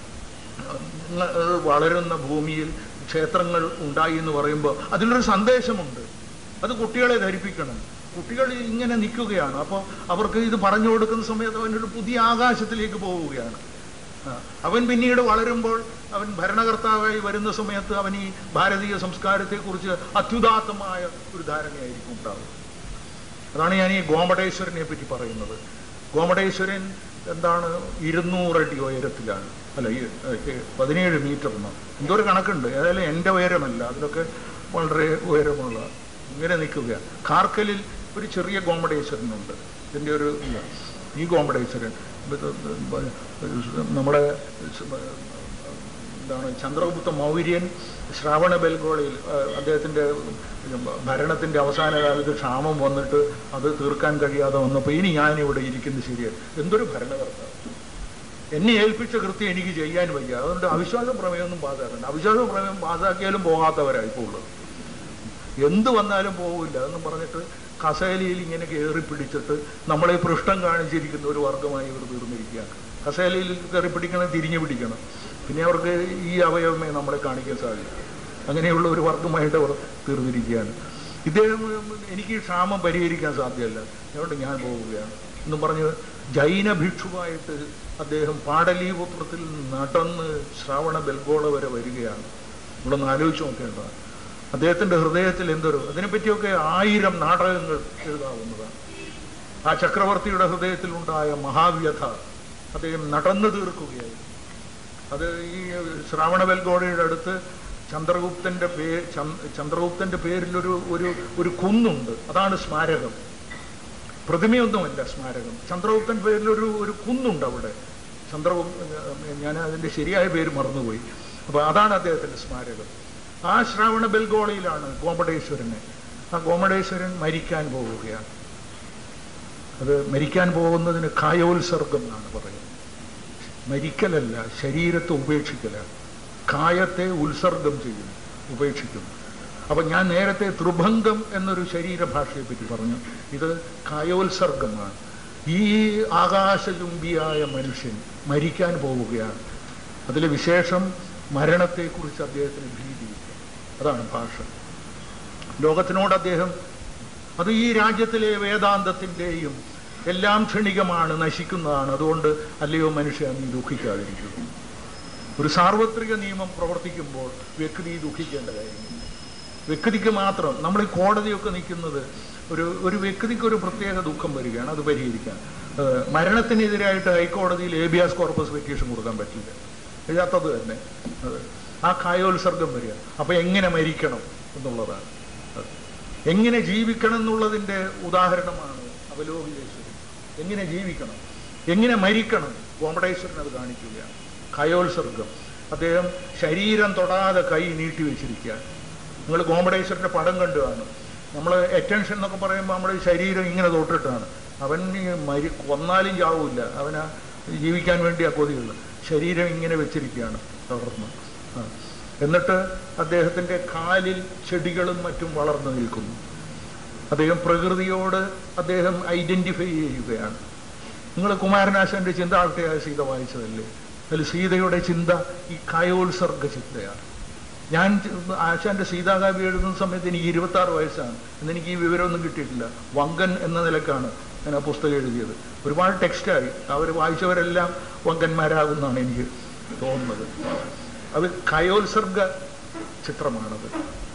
ഉം, വളരുന്ന ഭൂമിയിൽ ക്ഷേത്രങ്ങൾ ഉണ്ടായി എന്ന് പറയുമ്പോൾ അതിലൊരു സന്ദേശമുണ്ട് അത് കുട്ടികളെ ധരിപ്പിക്കണം കുട്ടികൾ ഇങ്ങനെ നിൽക്കുകയാണ് അപ്പോൾ അവർക്ക് ഇത് പറഞ്ഞു കൊടുക്കുന്ന സമയത്ത് അവനൊരു പുതിയ ആകാശത്തിലേക്ക് പോവുകയാണ് ആ, അവൻ പിന്നീട് വളരുമ്പോൾ അവൻ ഭരണകർത്താവായി വരുന്ന സമയത്ത് അവൻ ഈ ഭാരതീയ സംസ്കാരത്തെക്കുറിച്ച് അത്യുദാത്തമായ ഒരു ധാരണയായിരിക്കും ഉണ്ടാവുക അതാണ് ഞാൻ ഈ ഗോമടേശ്വരനെ പറ്റി പറയുന്നത് ഗോമടേശ്വരൻ എന്താണ് ഇരുന്നൂറടി ഉയരത്തിലാണ് അല്ല ഈ ഏ, പതിനേഴ് മീറ്ററിന് എന്തോ ഒരു കണക്കുണ്ട് ഏതായാലും എൻ്റെ ഉയരമല്ല അതിലൊക്കെ വളരെ ഉയരമുള്ള ഇങ്ങനെ നിൽക്കുക കാർക്കലിൽ ഒരു ചെറിയ ഗോമടേശ്വരനുണ്ട് ഇതിൻ്റെ ഒരു ഇത്. ഈ ഗോമടേശ്വരൻ ഇത് നമ്മുടെ എന്താണ് ചന്ദ്രഗുപ്ത മൗര്യൻ ശ്രാവണ ബെൽഗോളയിൽ ആ, അദ്ദേഹത്തിൻ്റെ ഭരണത്തിൻ്റെ അവസാന കാലത്ത് ക്ഷാമം വന്നിട്ട് അത് തീർക്കാൻ കഴിയാതെ വന്നപ്പോൾ ഇനി ഞാനിവിടെ ഇരിക്കുന്നത് ശരിയാണ് എന്തൊരു ഭരണകർത്താവ് എന്നെ ഏൽപ്പിച്ച കൃത്യം എനിക്ക് ചെയ്യാൻ വയ്യ അതുകൊണ്ട് അവിശ്വാസ പ്രമേയമൊന്നും പാസ്സാക്കണ്ട അവിശ്വാസ പ്രമേയം പാസ്സാക്കിയാലും പോകാത്തവരായി ഇപ്പോൾ ഉള്ളത് എന്ത് വന്നാലും പോകില്ല എന്നും പറഞ്ഞിട്ട് കസേലയിൽ ഇങ്ങനെ കയറി പിടിച്ചിട്ട് നമ്മളെ പൃഷ്ഠം കാണിച്ചിരിക്കുന്ന ഒരു വർഗമായി ഇവർ തീർന്നിരിക്കുകയാണ് കസേലയിൽ കയറി പിടിക്കണം തിരിഞ്ഞു പിടിക്കണം പിന്നെ അവർക്ക് ഈ അവയവമേ നമ്മളെ കാണിക്കാൻ സാധിക്കും അങ്ങനെയുള്ള ഒരു വർഗമായിട്ട് അവർ തീർന്നിരിക്കുകയാണ് ഇദ്ദേഹം എനിക്ക് ഈ ക്ഷാമം പരിഹരിക്കാൻ സാധ്യമല്ല അതുകൊണ്ട് ഞാൻ പോവുകയാണ് എന്നും പറഞ്ഞ് ജൈന ഭിക്ഷുവായിട്ട് അദ്ദേഹം പാടലീപുത്രത്തിൽ നടന്ന് ശ്രാവണ ബെൽഗോള വരെ വരികയാണ് നമ്മളൊന്ന് ആലോചിച്ച് നോക്കേണ്ടതാണ് അദ്ദേഹത്തിന്റെ ഹൃദയത്തിൽ എന്തൊരു അതിനെപ്പറ്റിയൊക്കെ ആയിരം നാടകങ്ങൾ എഴുതാവുന്നതാണ് ആ ചക്രവർത്തിയുടെ ഹൃദയത്തിലുണ്ടായ മഹാവ്യഥ അദ്ദേഹം നടന്നു തീർക്കുകയായി അത് ഈ ശ്രാവണ ബെൽഗോഡയുടെ അടുത്ത് ചന്ദ്രഗുപ്തന്റെ പേ ചന്ദ്- ചന്ദ്രഗുപ്തന്റെ പേരിലൊരു ഒരു ഒരു കുന്നുണ്ട് അതാണ് സ്മാരകം പ്രതിമയൊന്നുമല്ല സ്മാരകം ചന്ദ്രഗുപ്തൻ പേരിലൊരു ഒരു കുന്നുണ്ട് അവിടെ ചന്ദ്രഗുപ്ത ഞാൻ അതിന്റെ ശരിയായ പേര് മറന്നുപോയി അപ്പൊ അതാണ് അദ്ദേഹത്തിന്റെ സ്മാരകം ആ ശ്രാവണ ബെൽഗോളയിലാണ് ഗോമടേശ്വരനെ ആ ഗോമടേശ്വരൻ മരിക്കാൻ പോവുകയാണ് അത് മരിക്കാൻ പോകുന്നതിന് കായോത്സർഗം എന്നാണ് പറയുന്നത് മരിക്കലല്ല ശരീരത്തെ ഉപേക്ഷിക്കലാണ് കായത്തെ ഉത്സർഗം ചെയ്യുന്നു ഉപേക്ഷിക്കുന്നു അപ്പൊ ഞാൻ നേരത്തെ ത്രിഭംഗം എന്നൊരു ശരീരഭാഷയെ പറ്റി പറഞ്ഞു ഇത് കായോത്സർഗമാണ് ഈ ആകാശചുംബിയായ മനുഷ്യൻ മരിക്കാൻ പോവുകയാണ് അതിലെ വിശേഷം മരണത്തെക്കുറിച്ച് അദ്ദേഹത്തിന് ഭീതിയില്ല അതാണ് ഭാഷ ലോകത്തിനോട് അദ്ദേഹം അത് ഈ രാജ്യത്തിലെ വേദാന്തത്തിൻ്റെയും എല്ലാം ക്ഷണികമാണ് നശിക്കുന്നതാണ് അതുകൊണ്ട് അല്ലയോ മനുഷ്യ നീ ദുഃഖിക്കാതിരിക്കുക ഒരു സാർവത്രിക നിയമം പ്രവർത്തിക്കുമ്പോൾ വ്യക്തി ദുഃഖിക്കേണ്ട കാര്യമില്ല വ്യക്തിക്ക് മാത്രം നമ്മൾ ഈ കോടതിയൊക്കെ നിൽക്കുന്നത് ഒരു ഒരു വ്യക്തിക്ക് ഒരു പ്രത്യേക ദുഃഖം വരികയാണ് അത് പരിഹരിക്കാൻ ഏഹ് മരണത്തിനെതിരായിട്ട് ഹൈക്കോടതിയിൽ ഏബിയാസ് കോർപ്പസ് പെറ്റീഷൻ കൊടുക്കാൻ പറ്റില്ല എഴുതാത്തത് തന്നെ അത് ആ കായോത്സർഗം വരിക അപ്പൊ എങ്ങനെ മരിക്കണം എന്നുള്ളതാണ് അത്. എങ്ങനെ ജീവിക്കണം എന്നുള്ളതിന്റെ ഉദാഹരണമാണ് അവലോകിതേശ്വരൻ എങ്ങനെ ജീവിക്കണം എങ്ങനെ മരിക്കണം കോമടേശ്വരൻ അത് കാണിക്കുകയാണ് കയോത്സർഗം അദ്ദേഹം ശരീരം തൊടാതെ കൈ നീട്ടി വെച്ചിരിക്കുകയാണ് നിങ്ങൾ കോമടേശ്വരന്റെ പടം കണ്ടു കാണും നമ്മൾ അറ്റൻഷൻ എന്നൊക്കെ പറയുമ്പോൾ നമ്മുടെ ശരീരം ഇങ്ങനെ തൊട്ടിട്ടാണ് അവൻ ഈ മരി കൊന്നാലും ചാവില്ല അവന് ജീവിക്കാൻ വേണ്ടി ആ കൊതിയുള്ളു ശരീരം ഇങ്ങനെ വെച്ചിരിക്കുകയാണ് തളർന്ന് ആ. എന്നിട്ട് അദ്ദേഹത്തിന്റെ കാലിൽ ചെടികളും മറ്റും വളർന്നു നിൽക്കുന്നു അദ്ദേഹം പ്രകൃതിയോട് അദ്ദേഹം ഐഡന്റിഫൈ ചെയ്യുകയാണ് നിങ്ങൾ കുമാരനാശാന്റെ ചിന്ത ആൾക്കാർ സീത വായിച്ചതല്ലേ അതിൽ സീതയുടെ ചിന്ത ഈ കയോത്സർഗ ചിന്തയാണ് ഞാൻ ചി- ആശാന്റെ സീതാകാവ്യം എഴുതുന്ന സമയത്ത് എനിക്ക് ഇരുപത്തി ആറ് വയസ്സാണ് എന്നെനിക്ക് ഈ വിവരമൊന്നും കിട്ടിയിട്ടില്ല വങ്കൻ എന്ന നിലക്കാണ് ഞാൻ ആ പുസ്തകം എഴുതിയത് ഒരുപാട് ടെക്സ്റ്റായി അവർ വായിച്ചവരെല്ലാം വങ്കന്മാരാകുന്നാണ് എനിക്ക് തോന്നുന്നത് അത് കയോത്സർഗ ചിത്രമാണത്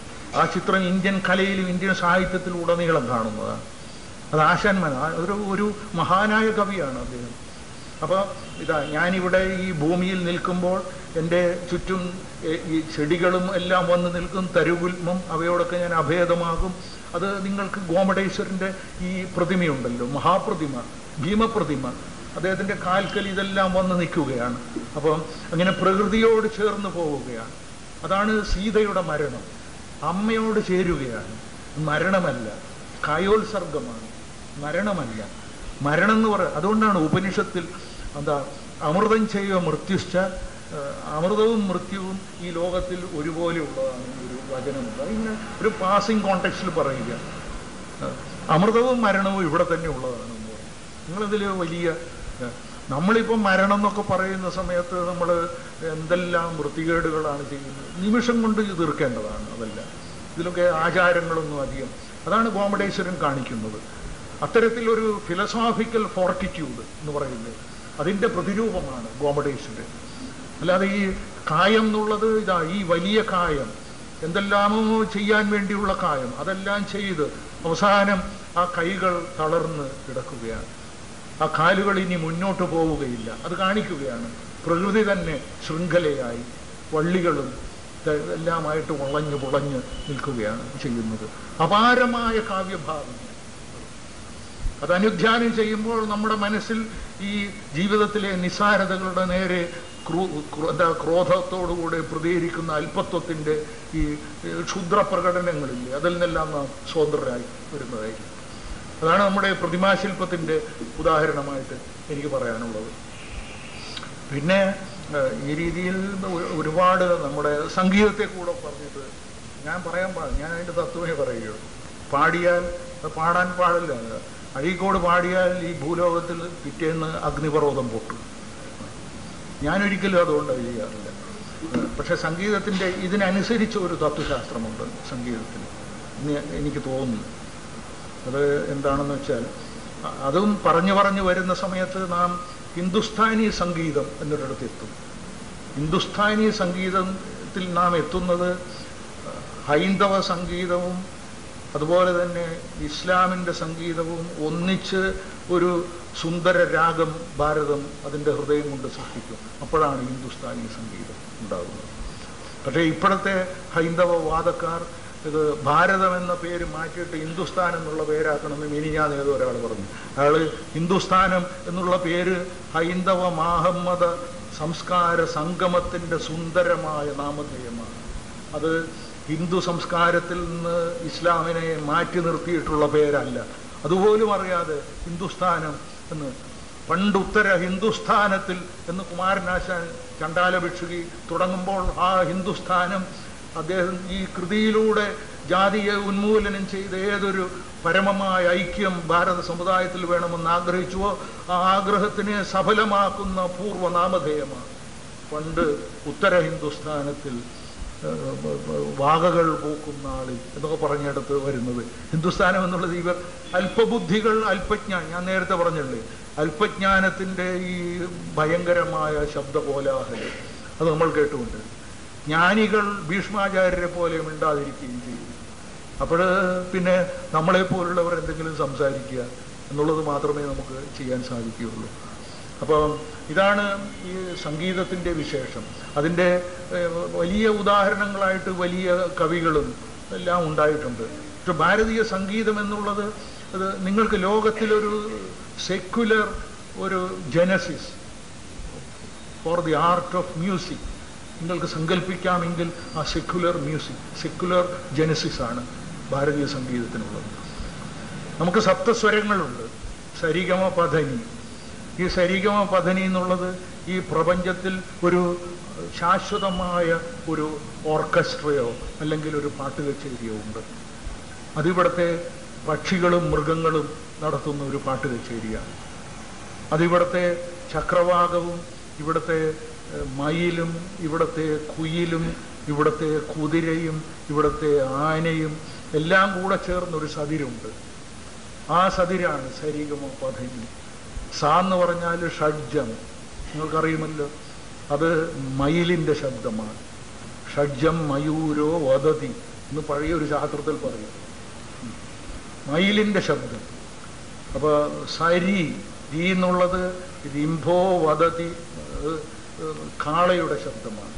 ആ ചിത്രം ഇന്ത്യൻ കലയിലും ഇന്ത്യൻ സാഹിത്യത്തിലും ഉടനീളം കാണുന്നതാണ് അത് ആശാന്മാൻ ആ ഒരു ഒരു മഹാനായ കവിയാണ് അദ്ദേഹം അപ്പോൾ ഇതാ ഞാനിവിടെ ഈ ഭൂമിയിൽ നിൽക്കുമ്പോൾ എൻ്റെ ചുറ്റും എ- ഈ ചെടികളും എല്ലാം വന്ന് നിൽക്കും തരുകുൽമം അവയോടൊക്കെ ഞാൻ അഭേദമാകും അത് നിങ്ങൾക്ക് ഗോമടേശ്വരൻ്റെ ഈ പ്രതിമയുണ്ടല്ലോ മഹാപ്രതിമ ഭീമപ്രതിമ അദ്ദേഹത്തിൻ്റെ കാൽക്കൽ ഇതെല്ലാം വന്ന് നിൽക്കുകയാണ് അപ്പം അങ്ങനെ പ്രകൃതിയോട് ചേർന്ന് പോവുകയാണ് അതാണ് സീതയുടെ മരണം അമ്മയോട് ചേരുകയാണ് മരണമല്ല കായോത്സർഗമാണ് മരണമല്ല മരണം എന്ന് പറയുക അതുകൊണ്ടാണ് ഉപനിഷത്തിൽ എന്താ അമൃതം ചെയ്യുക മൃത്യുശ്ച ഏഹ്, അമൃതവും മൃത്യുവും ഈ ലോകത്തിൽ ഒരുപോലെ ഉള്ളതാണ് ഒരു വചനമുണ്ട് അതിങ്ങനെ ഒരു പാസിംഗ് കോണ്ടെക്സ്റ്റിൽ പറയുക ഏഹ്, അമൃതവും മരണവും ഇവിടെ തന്നെ ഉള്ളതാണ് എന്ന് പറയും നിങ്ങളതിൽ വലിയ ഏഹ്, നമ്മളിപ്പം മരണം എന്നൊക്കെ പറയുന്ന സമയത്ത് നമ്മൾ എന്തെല്ലാം വൃത്തികേടുകളാണ് ചെയ്യുന്നത് നിമിഷം കൊണ്ട് ഇത് തീർക്കേണ്ടതാണ് അതല്ല ഇതിലൊക്കെ ആചാരങ്ങളൊന്നും അധികം അതാണ് കോമഡേശ്വരൻ കാണിക്കുന്നത് അത്തരത്തിലൊരു ഫിലസോഫിക്കൽ ഫോർട്ടിറ്റ്യൂഡ് എന്ന് പറയുന്നത് അതിൻ്റെ പ്രതിരൂപമാണ് ഗോമഡേശ്വരൻ അല്ലാതെ ഈ കായം എന്നുള്ളത് ഇതാ ഈ വലിയ കായം എന്തെല്ലാമോ ചെയ്യാൻ വേണ്ടിയുള്ള കായം അതെല്ലാം ചെയ്ത് അവസാനം ആ കൈകൾ തളർന്ന് കിടക്കുകയാണ് ആ കാലുകൾ ഇനി മുന്നോട്ട് പോവുകയില്ല അത് കാണിക്കുകയാണ് പ്രകൃതി തന്നെ ശൃംഖലയായി വള്ളികളും ത- എല്ലാമായിട്ട് വളഞ്ഞ് പുളഞ്ഞ് നിൽക്കുകയാണ് ചെയ്യുന്നത് അപാരമായ കാവ്യഭാവം അത് അനുധ്യാനം ചെയ്യുമ്പോൾ നമ്മുടെ മനസ്സിൽ ഈ ജീവിതത്തിലെ നിസ്സാരതകളുടെ നേരെ ക്രൂ ക്രൂ- എന്താ ക്രോധത്തോടുകൂടെ പ്രതികരിക്കുന്ന അല്പത്വത്തിൻ്റെ ഈ ഏഹ്, ക്ഷുദ്ര പ്രകടനങ്ങളില്ലേ അതിൽ നിന്നെല്ലാം നാം സ്വതന്ത്രരായി വരുന്നതായിരിക്കും അതാണ് നമ്മുടെ പ്രതിമാശില്പത്തിൻ്റെ ഉദാഹരണമായിട്ട് എനിക്ക് പറയാനുള്ളത് പിന്നെ ഏഹ്, ഈ രീതിയിൽ ഒരു- ഒരുപാട് നമ്മുടെ സംഗീതത്തെ കൂടെ പറഞ്ഞിട്ട് ഞാൻ പറയാൻ പാടില്ല ഞാൻ അതിൻ്റെ തത്വമേ പറയുകയുള്ളൂ പാടിയാൽ അത് പാടാൻ പാടില്ല അഴീക്കോട് പാടിയാൽ ഈ ഭൂലോകത്തിൽ പിറ്റേന്ന് അഗ്നിപർവ്വതം പൊട്ടും ഞാനൊരിക്കലും അതുകൊണ്ട് അത് ചെയ്യാറില്ല ഏഹ്, പക്ഷെ സംഗീതത്തിൻ്റെ ഇതിനനുസരിച്ച് ഒരു തത്വശാസ്ത്രമുണ്ട് സംഗീതത്തിന് എന്ന് എനിക്ക് തോന്നുന്നു അത് എന്താണെന്ന് വെച്ചാൽ അ- അതും പറഞ്ഞു പറഞ്ഞു വരുന്ന സമയത്ത് നാം ഹിന്ദുസ്ഥാനി സംഗീതം എന്നിടത്ത് എത്തും ഹിന്ദുസ്ഥാനി സംഗീതത്തിൽ നാം എത്തുന്നത് ഹൈന്ദവ സംഗീതവും അതുപോലെ തന്നെ ഇസ്ലാമിൻ്റെ സംഗീതവും ഒന്നിച്ച് ഒരു സുന്ദര രാഗം ഭാരതം അതിൻ്റെ ഹൃദയം കൊണ്ട് സൃഷ്ടിക്കും അപ്പോഴാണ് ഹിന്ദുസ്ഥാനി സംഗീതം ഉണ്ടാകുന്നത് പക്ഷേ ഇപ്പോഴത്തെ ഹൈന്ദവ വാദക്കാർ ഇത് ഭാരതം എന്ന പേര് മാറ്റിയിട്ട് ഹിന്ദുസ്ഥാൻ എന്നുള്ള പേരാക്കണമെന്ന് മിനിഞ്ഞാന്ന് ഏതോ ഒരാൾ പറഞ്ഞു അയാൾ ഹിന്ദുസ്ഥാനം എന്നുള്ള പേര് ഹൈന്ദവ മാഹമ്മദ സംസ്കാര സംഗമത്തിൻ്റെ സുന്ദരമായ നാമധേയമാണ് അത് ഹിന്ദു സംസ്കാരത്തിൽ നിന്ന് ഇസ്ലാമിനെ മാറ്റി നിർത്തിയിട്ടുള്ള പേരല്ല അതുപോലും അറിയാതെ ഹിന്ദുസ്ഥാനം എന്ന് പണ്ട് ഉത്തര ഹിന്ദുസ്ഥാനത്തിൽ എന്ന് കുമാരനാശാൻ ചണ്ടാല ഭിക്ഷുകി തുടങ്ങുമ്പോൾ ആ ഹിന്ദുസ്ഥാനം അദ്ദേഹം ഈ കൃതിയിലൂടെ ജാതിയെ ഉന്മൂലനം ചെയ്ത് ഏതൊരു പരമമായ ഐക്യം ഭാരത സമുദായത്തിൽ വേണമെന്ന് ആഗ്രഹിച്ചുവോ ആ ആഗ്രഹത്തിനെ സഫലമാക്കുന്ന പൂർവ്വനാമധേയമാണ് പണ്ട് ഉത്തര ഹിന്ദുസ്ഥാനത്തിൽ ഏഹ്, വാകകൾ പൂക്കുന്ന ആള് എന്നൊക്കെ പറഞ്ഞെടുത്ത് വരുന്നത് ഹിന്ദുസ്ഥാനം എന്നുള്ളത് ഇവർ അല്പബുദ്ധികൾ അല്പജ്ഞാൻ ഞാൻ നേരത്തെ പറഞ്ഞല്ലേ അല്പജ്ഞാനത്തിൻ്റെ ഈ ഭയങ്കരമായ ശബ്ദകോലാഹലം അത് നമ്മൾ കേട്ടുകൊണ്ട് ജ്ഞാനികൾ ഭീഷ്മാചാര്യരെ പോലെ മിണ്ടാതിരിക്കുകയും ചെയ്യും അപ്പോൾ പിന്നെ നമ്മളെ പോലുള്ളവർ എന്തെങ്കിലും സംസാരിക്കുക എന്നുള്ളത് മാത്രമേ നമുക്ക് ചെയ്യാൻ സാധിക്കുകയുള്ളൂ അപ്പോൾ ഇതാണ് ഈ സംഗീതത്തിൻ്റെ വിശേഷം അതിൻ്റെ ഏഹ്, വലിയ ഉദാഹരണങ്ങളായിട്ട് വലിയ കവികളും എല്ലാം ഉണ്ടായിട്ടുണ്ട് പക്ഷെ ഭാരതീയ സംഗീതം എന്നുള്ളത് അത് നിങ്ങൾക്ക് ലോകത്തിലൊരു സെക്യുലർ ഒരു genesis for the art of music നിങ്ങൾക്ക് സങ്കല്പിക്കാമെങ്കിൽ ആ സെക്യുലർ മ്യൂസിക് സെക്യുലർ ജനസിസ് ആണ് ഭാരതീയ സംഗീതത്തിനുള്ളത് നമുക്ക് സപ്തസ്വരങ്ങളുണ്ട് സരിഗമ പധനി ഈ സരിഗമ പധനി എന്നുള്ളത് ഈ പ്രപഞ്ചത്തിൽ ഒരു ശാശ്വതമായ ഒരു ഓർക്കസ്ട്രയോ അല്ലെങ്കിൽ ഒരു പാട്ട് കച്ചേരിയോ ഉണ്ട് അതിവിടുത്തെ പക്ഷികളും മൃഗങ്ങളും നടത്തുന്ന ഒരു പാട്ട് കച്ചേരിയാണ് അതിവിടുത്തെ ചക്രവാകവും ഇവിടുത്തെ ഏഹ്, മയിലും ഇവിടുത്തെ കുയിലും ഇവിടുത്തെ കുതിരയും ഇവിടുത്തെ ആനയും എല്ലാം കൂടെ ചേർന്നൊരു സതിരുണ്ട് ആ സതിരാണ് ശരീരമ പധനി സാ എന്ന് പറഞ്ഞാൽ ഷഡ്ജം നിങ്ങൾക്കറിയുമല്ലോ അത് മയിലിന്റെ ശബ്ദമാണ് ഷഡ്ജം മയൂരോ വദതി എന്ന് പഴയ ഒരു ശാസ്ത്രത്തിൽ പറയും മയിലിന്റെ ശബ്ദം അപ്പൊ സരി ഈ എന്നുള്ളത് റിംഭോ വദതി അത് കാളയുടെ ശബ്ദമാണ്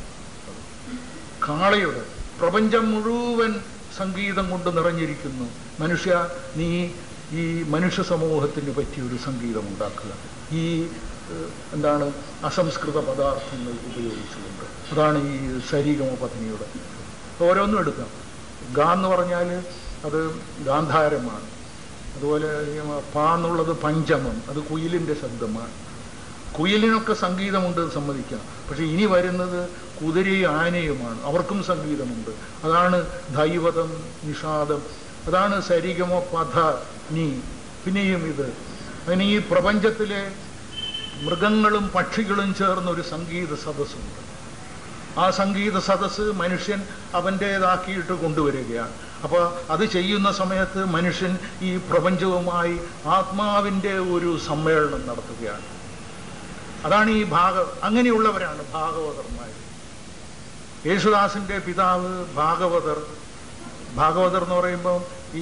കാളയുടെ പ്രപഞ്ചം മുഴുവൻ സംഗീതം കൊണ്ട് നിറഞ്ഞിരിക്കുന്നു മനുഷ്യ നീ ഈ മനുഷ്യ സമൂഹത്തിന് പറ്റിയ ഒരു സംഗീതം ഉണ്ടാക്കുക ഈ ഏഹ്, എന്താണ് അസംസ്കൃത പദാർത്ഥങ്ങൾ ഉപയോഗിച്ചുകൊണ്ട് അതാണ് ഈ ശരീരമോ പത്നിയുടെ ഓരോന്നും എടുക്കാം ഗാ എന്ന് പറഞ്ഞാൽ അത് ഗാന്ധാരമാണ് അതുപോലെ ഈ പാ എന്നുള്ളത് പഞ്ചമം അത് കുയിലിന്റെ ശബ്ദമാണ് കുയിലിനൊക്കെ സംഗീതമുണ്ട് എന്ന് സമ്മതിക്കാം പക്ഷെ ഇനി വരുന്നത് കുതിരയും ആനയുമാണ് അവർക്കും സംഗീതമുണ്ട് അതാണ് ദൈവതം നിഷാദം അതാണ് സരിഗമോ പഥ നീ പിന്നെയും ഇത് അങ്ങനെ ഈ പ്രപഞ്ചത്തിലെ മൃഗങ്ങളും പക്ഷികളും ചേർന്ന ഒരു സംഗീത സദസ്സുണ്ട് ആ സംഗീത സദസ്സ് മനുഷ്യൻ അവൻ്റേതാക്കിയിട്ട് കൊണ്ടുവരികയാണ് അപ്പോൾ അത് ചെയ്യുന്ന സമയത്ത് മനുഷ്യൻ ഈ പ്രപഞ്ചവുമായി ആത്മാവിൻ്റെ ഒരു സമ്മേളനം നടത്തുകയാണ് അതാണ് ഈ ഭാഗ അങ്ങനെയുള്ളവരാണ് ഭാഗവതർമാർ യേശുദാസിന്റെ പിതാവ് ഭാഗവതർ ഭാഗവതർ എന്ന് പറയുമ്പോൾ ഈ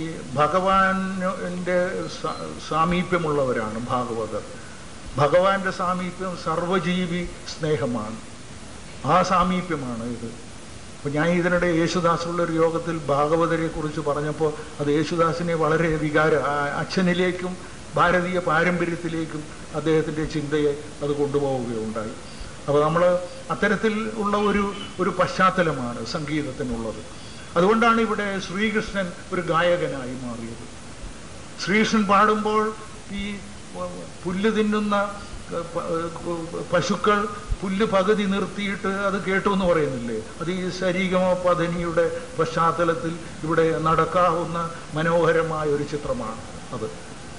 ഭഗവാന്റെ സ- സാമീപ്യമുള്ളവരാണ് ഭാഗവതർ ഭഗവാന്റെ സാമീപ്യം സർവജീവി സ്നേഹമാണ് ആ സാമീപ്യമാണ് ഇത് അപ്പൊ ഞാൻ ഇതിനിടെ യേശുദാസുള്ള ഒരു യോഗത്തിൽ ഭാഗവതരെ കുറിച്ച് പറഞ്ഞപ്പോൾ അത് യേശുദാസിനെ വളരെ വികാര ആ- അച്ഛനിലേക്കും ഭാരതീയ പാരമ്പര്യത്തിലേക്കും അദ്ദേഹത്തിന്റെ ചിന്തയെ അത് കൊണ്ടുപോവുകയുണ്ടായി അപ്പോൾ നമ്മൾ അത്തരത്തിൽ ഉള്ള ഒരു ഒരു പശ്ചാത്തലമാണ് സംഗീതത്തിനുള്ളത് അതുകൊണ്ടാണ് ഇവിടെ ശ്രീകൃഷ്ണൻ ഒരു ഗായകനായി മാറിയത് ശ്രീകൃഷ്ണൻ പാടുമ്പോൾ ഈ പുല്ല് തിന്നുന്ന പ- പശുക്കൾ പുല്ല് പകുതി നിർത്തിയിട്ട് അത് കേട്ടു എന്ന് പറയുന്നില്ലേ അത് ഈ ശരീരമ പധനിയുടെ പശ്ചാത്തലത്തിൽ ഇവിടെ നടക്കാവുന്ന മനോഹരമായ ഒരു ചിത്രമാണ് അത്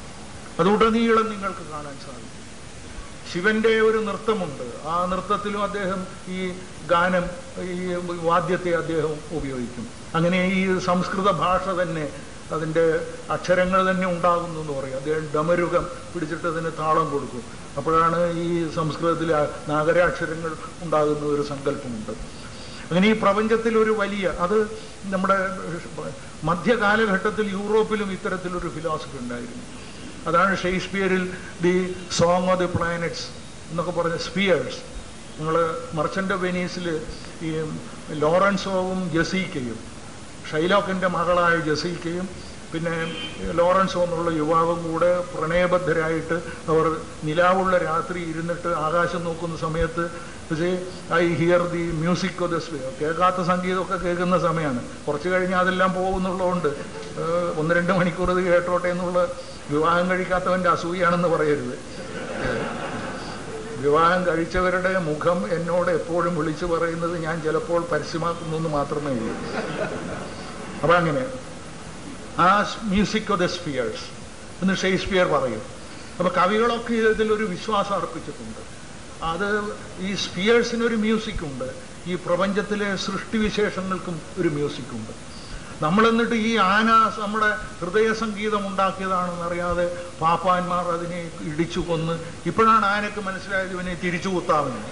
അതുടനീളം നിങ്ങൾക്ക് കാണാൻ സാധിക്കും ശിവന്റെ ഒരു നൃത്തമുണ്ട് ആ നൃത്തത്തിലും അദ്ദേഹം ഈ ഗാനം ഈ വാദ്യത്തെ അദ്ദേഹം ഉപയോഗിക്കും അങ്ങനെ ഈ സംസ്കൃത ഭാഷ തന്നെ അതിൻ്റെ അക്ഷരങ്ങൾ തന്നെ ഉണ്ടാകുന്നു എന്ന് പറയും അദ്ദേഹം ഡമരുകം പിടിച്ചിട്ട് അതിന് താളം കൊടുക്കും അപ്പോഴാണ് ഈ സംസ്കൃതത്തിലെ ആ നാഗരാക്ഷരങ്ങൾ ഉണ്ടാകുന്ന ഒരു സങ്കല്പമുണ്ട് അങ്ങനെ ഈ പ്രപഞ്ചത്തിൽ ഒരു വലിയ അത് നമ്മുടെ മധ്യകാലഘട്ടത്തിൽ യൂറോപ്പിലും ഇത്തരത്തിലൊരു ഫിലോസഫി ഉണ്ടായിരുന്നു അതാണ് ഷേക്സ്പിയറിൽ the song of the planets എന്നൊക്കെ പറഞ്ഞ സ്പിയേഴ്സ് നിങ്ങൾ മർച്ചൻ്റ് ഓഫ് വെനീസിൽ ഈ ലോറൻസോവും ജസീക്കയും ഷൈലോക്കിൻ്റെ മകളായ ജസീക്കയും പിന്നെ ലോറൻസോ എന്നുള്ള യുവാവും കൂടെ പ്രണയബദ്ധരായിട്ട് അവർ നിലാവുള്ള രാത്രി ഇരുന്നിട്ട് ആകാശം നോക്കുന്ന സമയത്ത് പക്ഷേ I hear the music of the sphere കേൾക്കാത്ത സംഗീതമൊക്കെ കേൾക്കുന്ന സമയമാണ് കുറച്ച് കഴിഞ്ഞാൽ അതെല്ലാം പോകുന്നുള്ളതുകൊണ്ട് ഏഹ്, ഒന്ന് രണ്ട് മണിക്കൂർ ഇത് കേട്ടോട്ടെ എന്നുള്ള വിവാഹം കഴിക്കാത്തവൻ്റെ അസൂയാണെന്ന് പറയരുത് വിവാഹം കഴിച്ചവരുടെ മുഖം എന്നോട് എപ്പോഴും വിളിച്ചു പറയുന്നത് ഞാൻ ചിലപ്പോൾ പരസ്യമാക്കുന്നു എന്ന് മാത്രമേ ഉള്ളൂ അപ്പൊ അങ്ങനെ ആ മ്യൂസിക് ഓഫ് ദ സ്പിയേഴ്സ് എന്ന് ഷേക്സ്പിയർ പറയും അപ്പൊ കവികളൊക്കെ ഇതിലൊരു വിശ്വാസം അർപ്പിച്ചിട്ടുണ്ട് അത് ഈ സ്പിയേഴ്സിനൊരു മ്യൂസിക് ഉണ്ട് ഈ പ്രപഞ്ചത്തിലെ സൃഷ്ടിവിശേഷങ്ങൾക്കും ഒരു മ്യൂസിക് ഉണ്ട് നമ്മൾ എന്നിട്ട് ഈ ആന നമ്മുടെ ഹൃദയ സംഗീതം ഉണ്ടാക്കിയതാണെന്ന് അറിയാതെ പാപ്പാന്മാർ അതിനെ ഇടിച്ചു കൊന്ന് ഇപ്പോഴാണ് ആനക്ക് മനസ്സിലായത് ഇവനെ തിരിച്ചു കുത്താമെന്ന്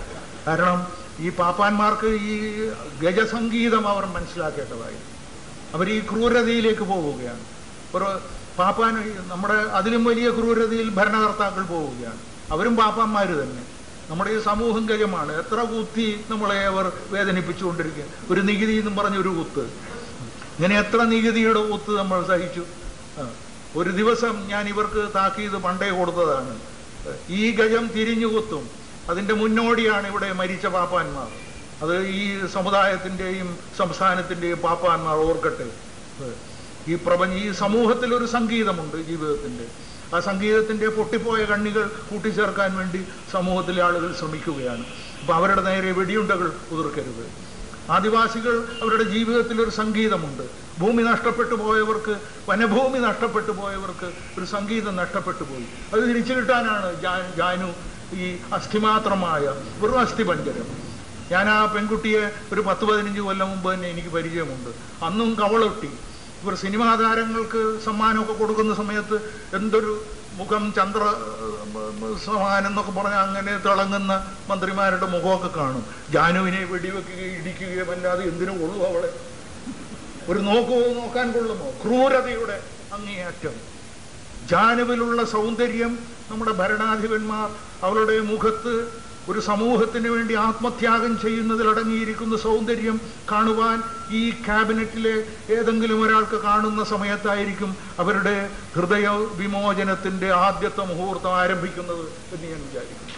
കാരണം ഈ പാപ്പാന്മാർക്ക് ഈ ഗജസംഗീതം അവർ മനസ്സിലാക്കേണ്ടതായിരുന്നു അവർ ഈ ക്രൂരതയിലേക്ക് പോവുകയാണ് ഒരു പാപ്പാൻ നമ്മുടെ അതിലും വലിയ ക്രൂരതയിൽ ഭരണകർത്താക്കൾ പോവുകയാണ് അവരും പാപ്പാന്മാർ തന്നെ നമ്മുടെ ഈ സമൂഹം ഗജമാണ് എത്ര കുത്തി നമ്മളെ അവർ വേദനിപ്പിച്ചുകൊണ്ടിരിക്കുക ഒരു നികുതി എന്നും പറഞ്ഞ ഒരു കുത്ത് ഇങ്ങനെ എത്ര നികുതിയുടെ കുത്ത് നമ്മൾ സഹിച്ചു ആ. ഒരു ദിവസം ഞാൻ ഇവർക്ക് താക്കീത് പണ്ടേ കൊടുത്തതാണ് ഈ ഗജം തിരിഞ്ഞു കുത്തും അതിന്റെ മുന്നോടിയാണ് ഇവിടെ മരിച്ച പാപ്പാന്മാർ അത് ഈ സമുദായത്തിന്റെയും സംസ്ഥാനത്തിന്റെയും പാപ്പാന്മാർ ഓർക്കട്ടെ ഈ പ്രപഞ്ച ഈ സമൂഹത്തിൽ ഒരു സംഗീതമുണ്ട് ജീവിതത്തിന്റെ ആ സംഗീതത്തിന്റെ പൊട്ടിപ്പോയ കണ്ണികൾ കൂട്ടിച്ചേർക്കാൻ വേണ്ടി സമൂഹത്തിലെ ആളുകൾ ശ്രമിക്കുകയാണ് അപ്പൊ അവരുടെ നേരെ വെടിയുണ്ടകൾ ഉതിർക്കരുത് ആദിവാസികൾ അവരുടെ ജീവിതത്തിൽ ഒരു സംഗീതമുണ്ട് ഭൂമി നഷ്ടപ്പെട്ടു പോയവർക്ക് വനഭൂമി നഷ്ടപ്പെട്ടു പോയവർക്ക് ഒരു സംഗീതം നഷ്ടപ്പെട്ടു പോയി അത് തിരിച്ചു കിട്ടാനാണ് ജാ- ജാനു ഈ അസ്ഥിമാത്രമായ വെറും അസ്ഥിപഞ്ചരം ഞാൻ ആ പെൺകുട്ടിയെ ഒരു പത്ത് പതിനഞ്ച് കൊല്ലം മുമ്പ് തന്നെ എനിക്ക് പരിചയമുണ്ട് അന്നും കവളൊട്ടി ഇവർ സിനിമാ താരങ്ങൾക്ക് സമ്മാനമൊക്കെ കൊടുക്കുന്ന സമയത്ത് എന്തൊരു മുഖം ചന്ദ്ര സമാനം എന്നൊക്കെ പറഞ്ഞ അങ്ങനെ തിളങ്ങുന്ന മന്ത്രിമാരുടെ മുഖമൊക്കെ കാണും ജാനുവിനെ വെടിവെക്കുകയും ഇടിക്കുകയും അല്ലാതെ എന്തിനു കൊള്ളു അവളെ ഒരു നോക്കു നോക്കാൻ കൊള്ളുമോ ക്രൂരതയുടെ അങ്ങേയറ്റം ജാനുവിലുള്ള സൗന്ദര്യം നമ്മുടെ ഭരണാധിപന്മാർ അവരുടെ മുഖത്ത് ഒരു സമൂഹത്തിന് വേണ്ടി ആത്മത്യാഗം ചെയ്യുന്നതിൽ അടങ്ങിയിരിക്കുന്ന സൗന്ദര്യം കാണുവാൻ ഈ ക്യാബിനറ്റിലെ ഏതെങ്കിലും ഒരാൾക്ക് കാണുന്ന സമയത്തായിരിക്കും അവരുടെ ഹൃദയ വിമോചനത്തിന്റെ ആദ്യത്തെ മുഹൂർത്തം ആരംഭിക്കുന്നത് എന്ന് ഞാൻ വിചാരിക്കുന്നു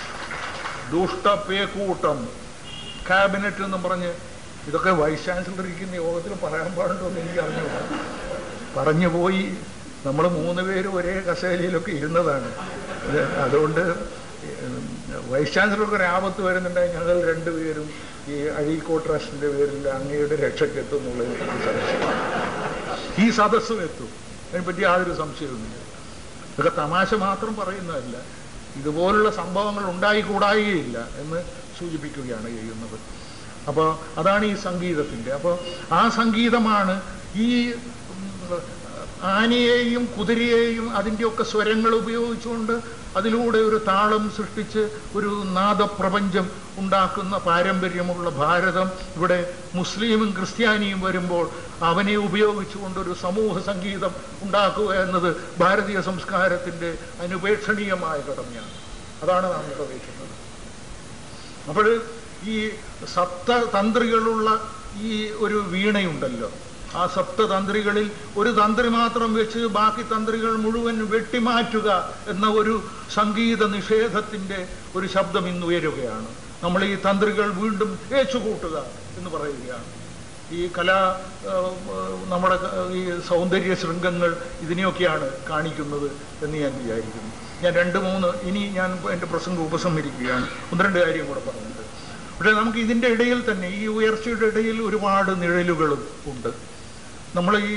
ദുഷ്ടപ്പേക്കൂട്ടം ക്യാബിനറ്റ് എന്നും പറഞ്ഞ് ഇതൊക്കെ വൈസ് ചാൻസലർ ഇരിക്കുന്ന യോഗത്തിൽ പറയാൻ പാടുണ്ടോ എന്ന് എനിക്ക് അറിഞ്ഞുകൂടാ പറഞ്ഞു പോയി നമ്മൾ മൂന്ന് പേര് ഒരേ കസേരയിലൊക്കെ ഇരുന്നതാണ് ഇത് അതുകൊണ്ട് ഉം, വൈസ് ചാൻസലർക്ക് ഒരു ആപത്ത് വരുന്നുണ്ടെങ്കിൽ ഞങ്ങൾ രണ്ടുപേരും ഈ അഴീക്കോട് ട്രസ്റ്റിന്റെ പേരിൽ അങ്ങയുടെ രക്ഷയ്ക്ക് എത്തും എന്നുള്ളത് എനിക്ക് സംശയമാണ് ഈ സദസ്സും എത്തും അതിനെപ്പറ്റി യാതൊരു സംശയവുമില്ല ഇതൊക്കെ തമാശ മാത്രം പറയുന്നതല്ല ഇതുപോലുള്ള സംഭവങ്ങൾ ഉണ്ടായിക്കൂടായികയില്ല എന്ന് സൂചിപ്പിക്കുകയാണ് ചെയ്യുന്നത് അപ്പോൾ അതാണ് ഈ സംഗീതത്തിൻ്റെ അപ്പോൾ ആ സംഗീതമാണ് ഈ ഉം, ആനയെയും കുതിരയെയും അതിൻ്റെയൊക്കെ സ്വരങ്ങൾ ഉപയോഗിച്ചുകൊണ്ട് അതിലൂടെ ഒരു താളം സൃഷ്ടിച്ച് ഒരു നാദപ്രപഞ്ചം ഉണ്ടാക്കുന്ന പാരമ്പര്യമുള്ള ഭാരതം ഇവിടെ മുസ്ലിമും ക്രിസ്ത്യാനിയും വരുമ്പോൾ അവനെ ഉപയോഗിച്ചുകൊണ്ട് ഒരു സമൂഹ സംഗീതം ഉണ്ടാക്കുക എന്നത് ഭാരതീയ സംസ്കാരത്തിൻ്റെ അനുപേക്ഷണീയമായ കടമയാണ് അതാണ് നാം പ്രവേശിക്കുന്നത് അപ്പോൾ ഈ സപ്തതന്ത്രികളുള്ള ഈ ഒരു വീണയുണ്ടല്ലോ ആ സപ്തതന്ത്രികളിൽ ഒരു തന്ത്രി മാത്രം വെച്ച് ബാക്കി തന്ത്രികൾ മുഴുവൻ വെട്ടിമാറ്റുക എന്ന ഒരു സംഗീത നിഷേധത്തിന്റെ ഒരു ശബ്ദം ഇന്ന് ഉയരുകയാണ് നമ്മൾ ഈ തന്ത്രികൾ വീണ്ടും ഏച്ചുകൂട്ടുക എന്ന് പറയുകയാണ് ഈ കലാ ആ, നമ്മുടെ ഈ സൗന്ദര്യ ശൃംഗങ്ങൾ ഇതിനെയൊക്കെയാണ് കാണിക്കുന്നത് എന്ന് ഞാൻ വിചാരിക്കുന്നു ഞാൻ രണ്ട് മൂന്ന് ഇനി ഞാൻ എൻ്റെ പ്രസംഗം ഉപസംഹരിക്കുകയാണ് ഒന്ന് രണ്ട് കാര്യം കൂടെ പറഞ്ഞിട്ട് പക്ഷേ നമുക്ക് ഇതിൻ്റെ ഇടയിൽ തന്നെ ഈ ഉയർച്ചയുടെ ഇടയിൽ ഒരുപാട് നിഴലുകളും ഉണ്ട് നമ്മൾ ഈ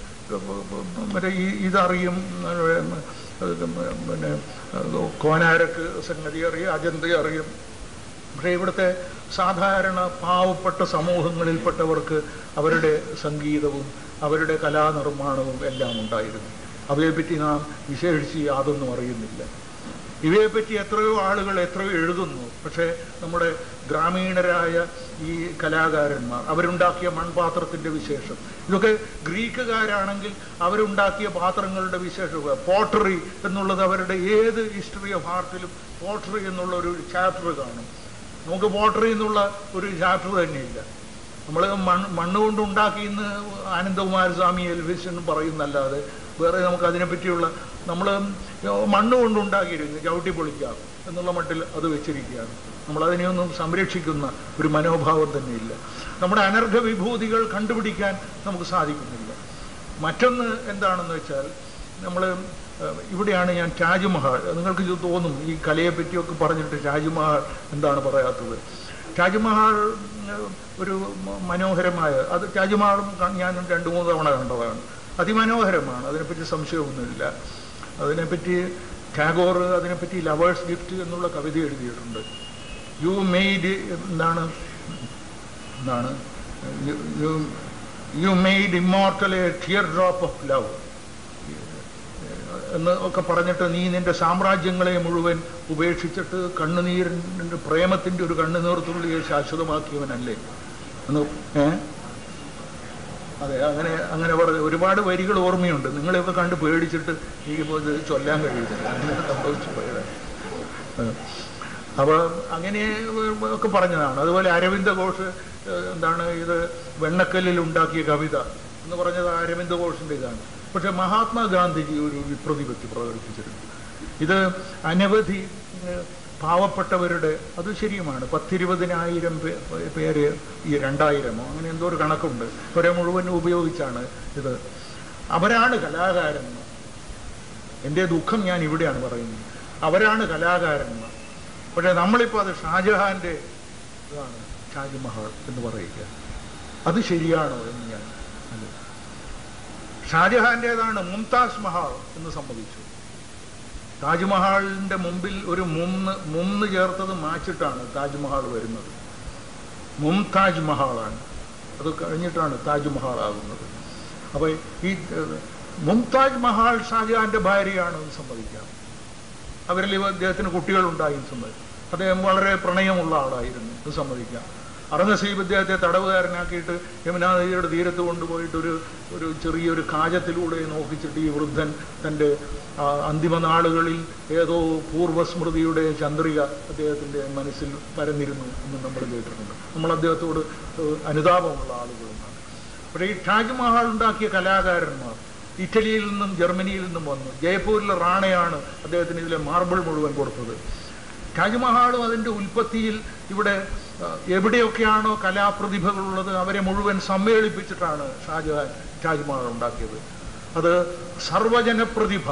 മറ്റേ ഈ ഇതറിയും പിന്നെ കോനാരക്ക് സംഗതി അറിയും അജന്തി അറിയും പക്ഷേ ഇവിടുത്തെ സാധാരണ പാവപ്പെട്ട സമൂഹങ്ങളിൽപ്പെട്ടവർക്ക് അവരുടെ സംഗീതവും അവരുടെ കലാനിർമ്മാണവും എല്ലാം ഉണ്ടായിരുന്നു അവയെപ്പറ്റി നാം വിശേഷിച്ച് യാതൊന്നും അറിയുന്നില്ല ഇവയെപ്പറ്റി എത്രയോ ആളുകൾ എത്രയോ എഴുതുന്നു പക്ഷേ നമ്മുടെ ഗ്രാമീണരായ ഈ കലാകാരന്മാർ അവരുണ്ടാക്കിയ മൺപാത്രത്തിന്റെ വിശേഷം ഇതൊക്കെ ഗ്രീക്കുകാരാണെങ്കിൽ അവരുണ്ടാക്കിയ പാത്രങ്ങളുടെ വിശേഷം പോട്ടറി എന്നുള്ളത് അവരുടെ ഏത് ഹിസ്റ്ററി ഓഫ് ആർട്ടിലും പോട്ടറി എന്നുള്ള ഒരു ചാപ്റ്റർ കാണും നമുക്ക് പോട്ടറി എന്നുള്ള ഒരു ചാപ്റ്റർ തന്നെയില്ല നമ്മൾ മണ്ണ് മണ്ണ് കൊണ്ട് ഉണ്ടാക്കി ഇന്ന് ആനന്ദകുമാരസ്വാമി എൽവിഷൻ പറയുന്നല്ലാതെ വേറെ നമുക്ക് അതിനെപ്പറ്റിയുള്ള നമ്മൾ മണ്ണ് കൊണ്ട് ഉണ്ടാക്കിയിരുന്നു ചവിട്ടി പൊളിക്കാം എന്നുള്ള മട്ടിൽ അത് വെച്ചിരിക്കുകയാണ് നമ്മൾ അതിനെയൊന്നും സംരക്ഷിക്കുന്ന ഒരു മനോഭാവം തന്നെയില്ല നമ്മുടെ അനർഘ വിഭൂതികൾ കണ്ടുപിടിക്കാൻ നമുക്ക് സാധിക്കുന്നില്ല മറ്റൊന്ന് എന്താണെന്ന് വെച്ചാൽ നമ്മൾ ഇവിടെയാണ് ഞാൻ താജ്മഹൽ നിങ്ങൾക്ക് ഇത് തോന്നും ഈ കലയെ പറ്റിയൊക്കെ പറഞ്ഞിട്ട് താജ്മഹൽ എന്താണ് പറയാത്തത് താജ്മഹൽ ഉം, ഒരു മ- മനോഹരമായ അത് താജ്മഹലും ക- ഞാൻ രണ്ട് മൂന്ന് തവണ കണ്ടതാണ് അതിമനോഹരമാണ് അതിനെപ്പറ്റി സംശയമൊന്നുമില്ല അതിനെപ്പറ്റി ടാഗോർ അതിനെപ്പറ്റി ലവേഴ്സ് ഗിഫ്റ്റ് എന്നുള്ള കവിത എഴുതിയിട്ടുണ്ട് യു മെയ്ഡ് എന്താണ് എന്താണ് you made immortal a tear drop of love എന്ന് ഒക്കെ പറഞ്ഞിട്ട് നീ നിന്റെ സാമ്രാജ്യങ്ങളെ മുഴുവൻ ഉപേക്ഷിച്ചിട്ട് കണ്ണുനീരിൻ്റെ പ്രേമത്തിൻ്റെ ഒരു കണ്ണുനീർ തുള്ളിയെ ശാശ്വതമാക്കിയവനല്ലേ എന്ന് ഏ അതെ അങ്ങനെ അങ്ങനെ പറഞ്ഞ ഒരുപാട് വരികൾ ഓർമ്മയുണ്ട് നിങ്ങളെയൊക്കെ കണ്ട് പേടിച്ചിട്ട് ഈ ഇത് ചൊല്ലാൻ കഴിയുന്നില്ല അങ്ങനെ സംഭവിച്ചു പോയത് അപ്പോൾ അങ്ങനെ ഒക്കെ പറഞ്ഞതാണ് അതുപോലെ അരവിന്ദ ഘോഷ് ഏഹ്, എന്താണ് ഇത് വെണ്ണക്കല്ലിൽ ഉണ്ടാക്കിയ കവിത എന്ന് പറഞ്ഞത് അരവിന്ദ ഘോഷിന്റെ ഇതാണ് പക്ഷെ മഹാത്മാഗാന്ധിജി ഒരു വിപ്രതിപത്തി പ്രകടിപ്പിച്ചിരുന്നു ഇത് അനവധി ഏഹ്, പാവപ്പെട്ടവരുടെ അത് ശരിയുമാണ് പത്തിരുപതിനായിരം പേ- പേര് ഈ രണ്ടായിരമോ അങ്ങനെ എന്തോ ഒരു കണക്കുണ്ട് ഇവരെ മുഴുവൻ ഉപയോഗിച്ചാണ് ഇത് അവരാണ് കലാകാരന്മാർ എൻ്റെ ദുഃഖം ഞാൻ ഇവിടെയാണ് പറയുന്നത് അവരാണ് കലാകാരന്മാർ പക്ഷേ നമ്മളിപ്പോൾ അത് ഷാജഹാന്റെ ഇതാണ് ഷാജിമഹൽ എന്ന് പറയുക അത് ശരിയാണോ എന്ന് ഞാൻ അല്ല ഷാജഹാന്റേതാണ് മുംതാസ് മഹാൾ എന്ന് സമ്മതിച്ചു താജ്മഹാളിന്റെ മുമ്പിൽ ഒരു മുന്ന് മുന്ന് ചേർത്തത് മാച്ചിട്ടാണ് താജ്മഹാൾ വരുന്നത് മുംതാജ് മഹാളാണ് അത് കഴിഞ്ഞിട്ടാണ് താജ്മഹാൾ ആകുന്നത് അപ്പൊ ഈ ഏഹ്, മുംതാജ് മഹാൾ ഷാജഹാന്റെ ഭാര്യയാണ് എന്ന് സമ്മതിക്കാം അവരിൽ ഇവ- അദ്ദേഹത്തിന് കുട്ടികളുണ്ടായി എന്ന് സമ്മതിക്കാം അദ്ദേഹം വളരെ പ്രണയമുള്ള ആളായിരുന്നു ഇത് സമ്മതിക്കാം അറങ്ങസീബ് ഇദ്ദേഹത്തെ തടവുകാരനാക്കിയിട്ട് യമുനാ നദിയുടെ തീരത്ത് കൊണ്ടുപോയിട്ട് ഒരു ഒരു ചെറിയൊരു കാജത്തിലൂടെ നോക്കിച്ചിട്ട് ഈ വൃദ്ധൻ തൻ്റെ ആ, അന്തിമ നാളുകളിൽ ഏതോ പൂർവ്വസ്മൃതിയുടെ ചന്ദ്രിക അദ്ദേഹത്തിൻ്റെ മനസ്സിൽ പരന്നിരുന്നു എന്ന് നമ്മൾ കേട്ടിട്ടുണ്ട് നമ്മൾ അദ്ദേഹത്തോട് ഏഹ്, അനുതാപമുള്ള ആളുകളുമാണ് പക്ഷേ ഈ താജ്മഹൽ ഉണ്ടാക്കിയ കലാകാരന്മാർ ഇറ്റലിയിൽ നിന്നും ജർമ്മനിയിൽ നിന്നും വന്നു ജയ്പൂരിലെ റാണയാണ് അദ്ദേഹത്തിന് ഇതിലെ മാർബിൾ മുഴുവൻ കൊടുത്തത് താജ്മഹാളും അതിൻ്റെ ഉൽപ്പത്തിയിൽ ഇവിടെ ആ, എവിടെയൊക്കെയാണോ കലാപ്രതിഭകളുള്ളത് അവരെ മുഴുവൻ സമ്മേളിപ്പിച്ചിട്ടാണ് ഷാജഹാൻ താജ്മഹൽ ഉണ്ടാക്കിയത് അത് സർവജന പ്രതിഭ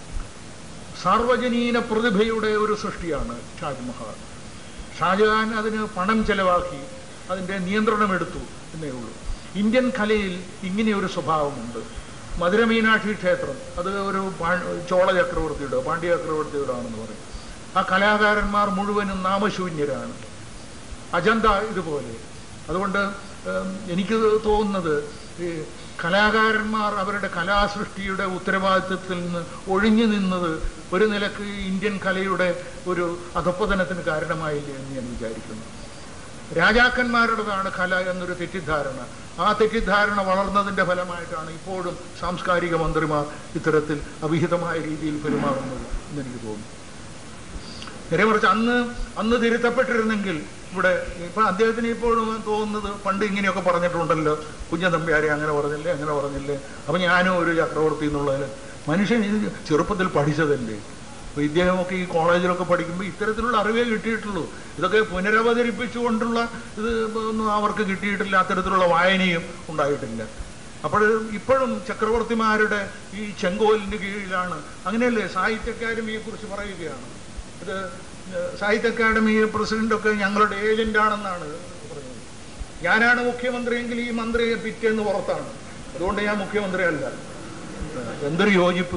സാർവജനീന പ്രതിഭയുടെ ഒരു സൃഷ്ടിയാണ് താജ്മഹൽ ഷാജഹാൻ അതിന് പണം ചെലവാക്കി അതിൻ്റെ നിയന്ത്രണമെടുത്തു എന്നേ ഉള്ളൂ ഇന്ത്യൻ കലയിൽ ഇങ്ങനെ ഒരു സ്വഭാവമുണ്ട് മധുരമീനാക്ഷി ക്ഷേത്രം അത് ഒരു പാ- ചോള ചക്രവർത്തിയുടെ പാണ്ഡ്യ ചക്രവർത്തിയുടെ ആണെന്ന് പറയും ആ കലാകാരന്മാർ മുഴുവനും നാമശൂന്യരാണ് അജന്ത ഇതുപോലെ അതുകൊണ്ട് ഉം, എനിക്ക് തോന്നുന്നത് ഈ കലാകാരന്മാർ അവരുടെ കലാസൃഷ്ടിയുടെ ഉത്തരവാദിത്വത്തിൽ നിന്ന് ഒഴിഞ്ഞു നിന്നത് ഒരു നിലക്ക് ഇന്ത്യൻ കലയുടെ ഒരു അധപ്പതനത്തിന് കാരണമായില്ലേ എന്ന് ഞാൻ വിചാരിക്കുന്നു രാജാക്കന്മാരുടേതാണ് കല എന്നൊരു തെറ്റിദ്ധാരണ ആ തെറ്റിദ്ധാരണ വളർന്നതിന്റെ ഫലമായിട്ടാണ് ഇപ്പോഴും സാംസ്കാരിക മന്ത്രിമാർ ഇത്തരത്തിൽ അവിഹിതമായ രീതിയിൽ പെരുമാറുന്നത് എന്നെനിക്ക് തോന്നുന്നു നേരെ മറിച്ച് അന്ന് അന്ന് തിരുത്തപ്പെട്ടിരുന്നെങ്കിൽ ഇവിടെ ഇപ്പൊ അദ്ദേഹത്തിന് ഇപ്പോഴും തോന്നുന്നത് പണ്ട് ഇങ്ങനെയൊക്കെ പറഞ്ഞിട്ടുണ്ടല്ലോ കുഞ്ഞനമ്പ്യാരെ അങ്ങനെ പറഞ്ഞില്ലേ അങ്ങനെ പറഞ്ഞില്ലേ അപ്പൊ ഞാനും ഒരു ചക്രവർത്തി എന്നുള്ളതിൽ മനുഷ്യൻ ഇത് ചെറുപ്പത്തിൽ പഠിച്ചതല്ലേ അപ്പൊ ഇദ്ദേഹമൊക്കെ ഈ കോളേജിലൊക്കെ പഠിക്കുമ്പോൾ ഇത്തരത്തിലുള്ള അറിവേ കിട്ടിയിട്ടുള്ളൂ ഇതൊക്കെ പുനരവതരിപ്പിച്ചുകൊണ്ടുള്ള ഇത് ഒന്നും അവർക്ക് കിട്ടിയിട്ടില്ല അത്തരത്തിലുള്ള വായനയും ഉണ്ടായിട്ടില്ല അപ്പോൾ ഇപ്പോഴും ചക്രവർത്തിമാരുടെ ഈ ചെങ്കോലിന് കീഴിലാണ് അങ്ങനെയല്ലേ സാഹിത്യ അക്കാദമിയെ കുറിച്ച് പറയുകയാണ് ഇത് സാഹിത്യ അക്കാദമി പ്രസിഡന്റൊക്കെ ഞങ്ങളുടെ ഏജന്റ് ആണെന്നാണ് പറയുന്നത് ഞാനാണ് മുഖ്യമന്ത്രിയെങ്കിൽ ഈ മന്ത്രിയെ പിറ്റേന്ന് പുറത്താണ് അതുകൊണ്ട് ഞാൻ മുഖ്യമന്ത്രി അല്ല എന്തൊരു യോജിപ്പ്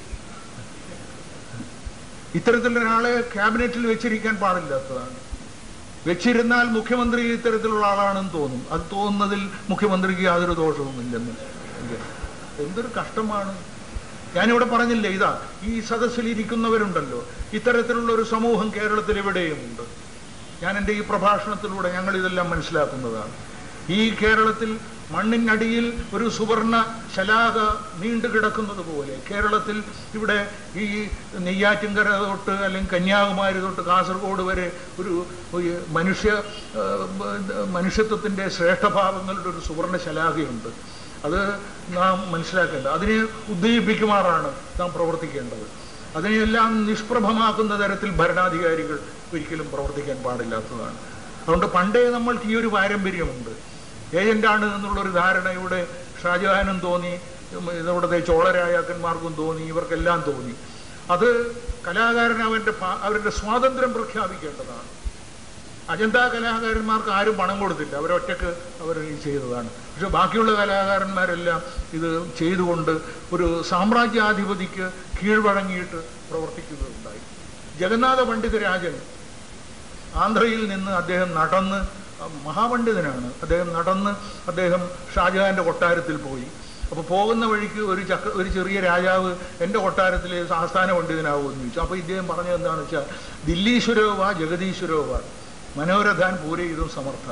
ഇത്തരത്തിലുള്ള ഒരാളെ ക്യാബിനറ്റിൽ വെച്ചിരിക്കാൻ പാടില്ലാത്തതാണ് വെച്ചിരുന്നാൽ മുഖ്യമന്ത്രി ഇത്തരത്തിലുള്ള ആളാണെന്ന് തോന്നും അത് തോന്നുന്നതിൽ മുഖ്യമന്ത്രിക്ക് യാതൊരു ദോഷവുമില്ലെന്ന് ഇല്ല. എന്തൊരു കഷ്ടമാണ് ഞാനിവിടെ പറഞ്ഞില്ലേ ഇതാ ഈ സദസ്സിൽ ഇരിക്കുന്നവരുണ്ടല്ലോ ഇത്തരത്തിലുള്ള ഒരു സമൂഹം കേരളത്തിൽ എവിടെയുമുണ്ട് ഞാൻ എൻ്റെ ഈ പ്രഭാഷണത്തിലൂടെ ഞങ്ങൾ ഇതെല്ലാം മനസ്സിലാക്കുന്നതാണ് ഈ കേരളത്തിൽ മണ്ണിനടിയിൽ ഒരു സുവർണ ശലാക നീണ്ടു കിടക്കുന്നത് പോലെ കേരളത്തിൽ ഇവിടെ ഈ നെയ്യാറ്റിൻകര തൊട്ട് അല്ലെങ്കിൽ കന്യാകുമാരി തൊട്ട് കാസർഗോഡ് വരെ ഒരു ഒരു മനുഷ്യ ആ, മനുഷ്യത്വത്തിൻ്റെ ശ്രേഷ്ഠഭാവങ്ങളുടെ ഒരു സുവർണ ശലാകയുണ്ട് അത് നാം മനസ്സിലാക്കേണ്ടത് അതിനെ ഉദ്ദീപിക്കുമാറാണ് നാം പ്രവർത്തിക്കേണ്ടത് അതിനെയെല്ലാം നിഷ്പ്രഭമാക്കുന്ന തരത്തിൽ ഭരണാധികാരികൾ ഒരിക്കലും പ്രവർത്തിക്കാൻ പാടില്ലാത്തതാണ് അതുകൊണ്ട് പണ്ടേ നമ്മൾക്ക് ഈ ഒരു പാരമ്പര്യമുണ്ട് ഏജന്റാണ് എന്നുള്ളൊരു ധാരണ ഇവിടെ ഷാജഹാനും തോന്നി ഉം, ഇവിടുത്തെ ചോളരാജാക്കന്മാർക്കും തോന്നി ഇവർക്കെല്ലാം തോന്നി അത് കലാകാരൻ അവന്റെ പാ- അവരുടെ സ്വാതന്ത്ര്യം പ്രഖ്യാപിക്കേണ്ടതാണ് അജന്ത കലാകാരന്മാർക്ക് ആരും പണം കൊടുത്തില്ല അവരൊറ്റക്ക് അവർ ഈ ചെയ്തതാണ് പക്ഷെ ബാക്കിയുള്ള കലാകാരന്മാരെല്ലാം ഇത് ചെയ്തുകൊണ്ട് ഒരു സാമ്രാജ്യാധിപതിക്ക് കീഴ്വഴങ്ങിയിട്ട് പ്രവർത്തിക്കുകയുണ്ടായി ജഗന്നാഥ പണ്ഡിതരാജൻ ആന്ധ്രയിൽ നിന്ന് അദ്ദേഹം നടന്ന് മഹാപണ്ഡിതനാണ് അദ്ദേഹം നടന്ന് അദ്ദേഹം ഷാജഹാന്റെ കൊട്ടാരത്തിൽ പോയി അപ്പോൾ പോകുന്ന വഴിക്ക് ഒരു ചക്ര ഒരു ചെറിയ രാജാവ് എൻ്റെ കൊട്ടാരത്തിൽ ആസ്ഥാന പണ്ഡിതനാവുമെന്ന് ചോദിച്ചു അപ്പോൾ ഇദ്ദേഹം പറഞ്ഞത് എന്താണെന്ന് വെച്ചാൽ ദില്ലീശ്വരോവ ജഗദീശ്വരോവ മനോരഥാൻ പൂരയിതും സമർത്ഥ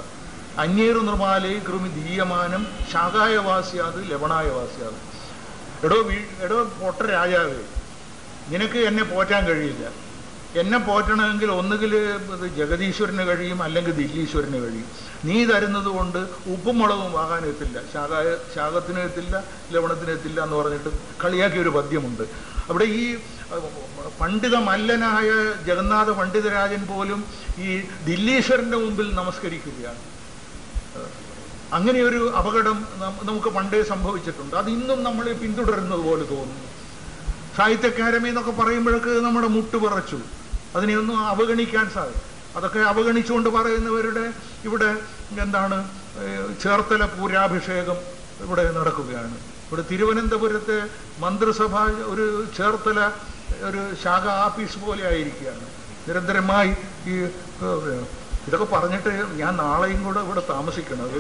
അന്യേർ നിർമാലേ കൃമി ദീയമാനം ശാകായവാസിയാത് ലവണായവാസിയാത് എടോ വീ എടോ പൊട്ട രാജാവേ നിനക്ക് എന്നെ പോറ്റാൻ കഴിയില്ല എന്നെ പോറ്റണമെങ്കിൽ ഒന്നുകിൽ ഇത് ജഗദീശ്വരന് കഴിയും അല്ലെങ്കിൽ ദില്ലീശ്വരന് കഴിയും നീ തരുന്നത് കൊണ്ട് ഉപ്പും മുളകും വാങ്ങാൻ എത്തില്ല ശാഖായ ശാഖത്തിന് എത്തില്ല ലവണത്തിന് എത്തില്ല എന്ന് പറഞ്ഞിട്ട് കളിയാക്കിയ ഒരു പദ്യമുണ്ട് അവിടെ ഈ അഹ്, പണ്ഡിത മല്ലനായ ജഗന്നാഥ പണ്ഡിതരാജൻ പോലും ഈ ദില്ലീശ്വരന്റെ മുമ്പിൽ നമസ്കരിക്കുകയാണ് അങ്ങനെ ഒരു അപകടം നം- നമുക്ക് പണ്ടേ സംഭവിച്ചിട്ടുണ്ട് അത് ഇന്നും നമ്മൾ പിന്തുടരുന്നത് പോലെ തോന്നുന്നു സാഹിത്യ അക്കാദമി എന്നൊക്കെ പറയുമ്പോഴൊക്കെ നമ്മുടെ മുട്ട് വിറച്ചു അതിനെയൊന്നും അവഗണിക്കാൻ സാധിക്കും അതൊക്കെ അവഗണിച്ചുകൊണ്ട് പറയുന്നവരുടെ ഇവിടെ എന്താണ് ഏഹ്, ചേർത്തല പൂരാഭിഷേകം ഇവിടെ നടക്കുകയാണ് ഇവിടെ തിരുവനന്തപുരത്തെ മന്ത്രിസഭ ഒരു ചേർത്തല ഒരു ശാഖ ആഫീസ് പോലെ ആയിരിക്കുകയാണ് നിരന്തരമായി ഈ ഏഹ്, ഇതൊക്കെ പറഞ്ഞിട്ട് ഞാൻ നാളെയും കൂടെ ഇവിടെ താമസിക്കണത്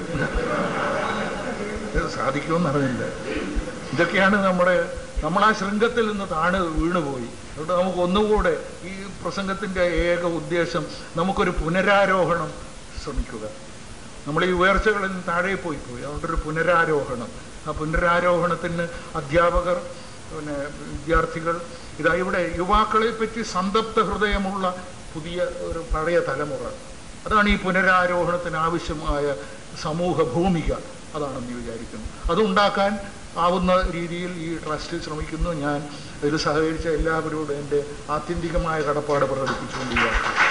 ഇത് സാധിക്കുമെന്ന് അറിയില്ല ഇതൊക്കെയാണ് നമ്മുടെ നമ്മൾ ആ ശൃംഗത്തിൽ നിന്ന് താണ് വീണുപോയി അതുകൊണ്ട് നമുക്ക് ഒന്നുകൂടെ ഈ പ്രസംഗത്തിന്റെ ഏക ഉദ്ദേശം നമുക്കൊരു പുനരാരോഹണം ശ്രമിക്കുക നമ്മൾ ഈ ഉയർച്ചകളിൽ നിന്ന് താഴെ പോയി പോയി അതുകൊണ്ടൊരു പുനരാരോഹണം ആ പുനരാരോഹണത്തിന് അധ്യാപകർ പിന്നെ വിദ്യാർത്ഥികൾ ഇതാ ഇവിടെ യുവാക്കളെ പറ്റി സംതപ്ത ഹൃദയമുള്ള പുതിയ ഒരു പഴയ തലമുറ അതാണ് ഈ പുനരാരോഹണത്തിന് ആവശ്യമായ സമൂഹ ഭൂമിക അതാണെന്ന് വിചാരിക്കുന്നു അതുണ്ടാക്കാൻ ആവുന്ന രീതിയിൽ ഈ ട്രസ്റ്റ് ശ്രമിക്കുന്നു ഞാൻ ഇതിൽ സഹകരിച്ച എല്ലാവരോടും എൻ്റെ ആത്യന്തികമായ കടപ്പാട് പ്രകടിപ്പിച്ചുകൊണ്ടിരിക്കുകയാണ്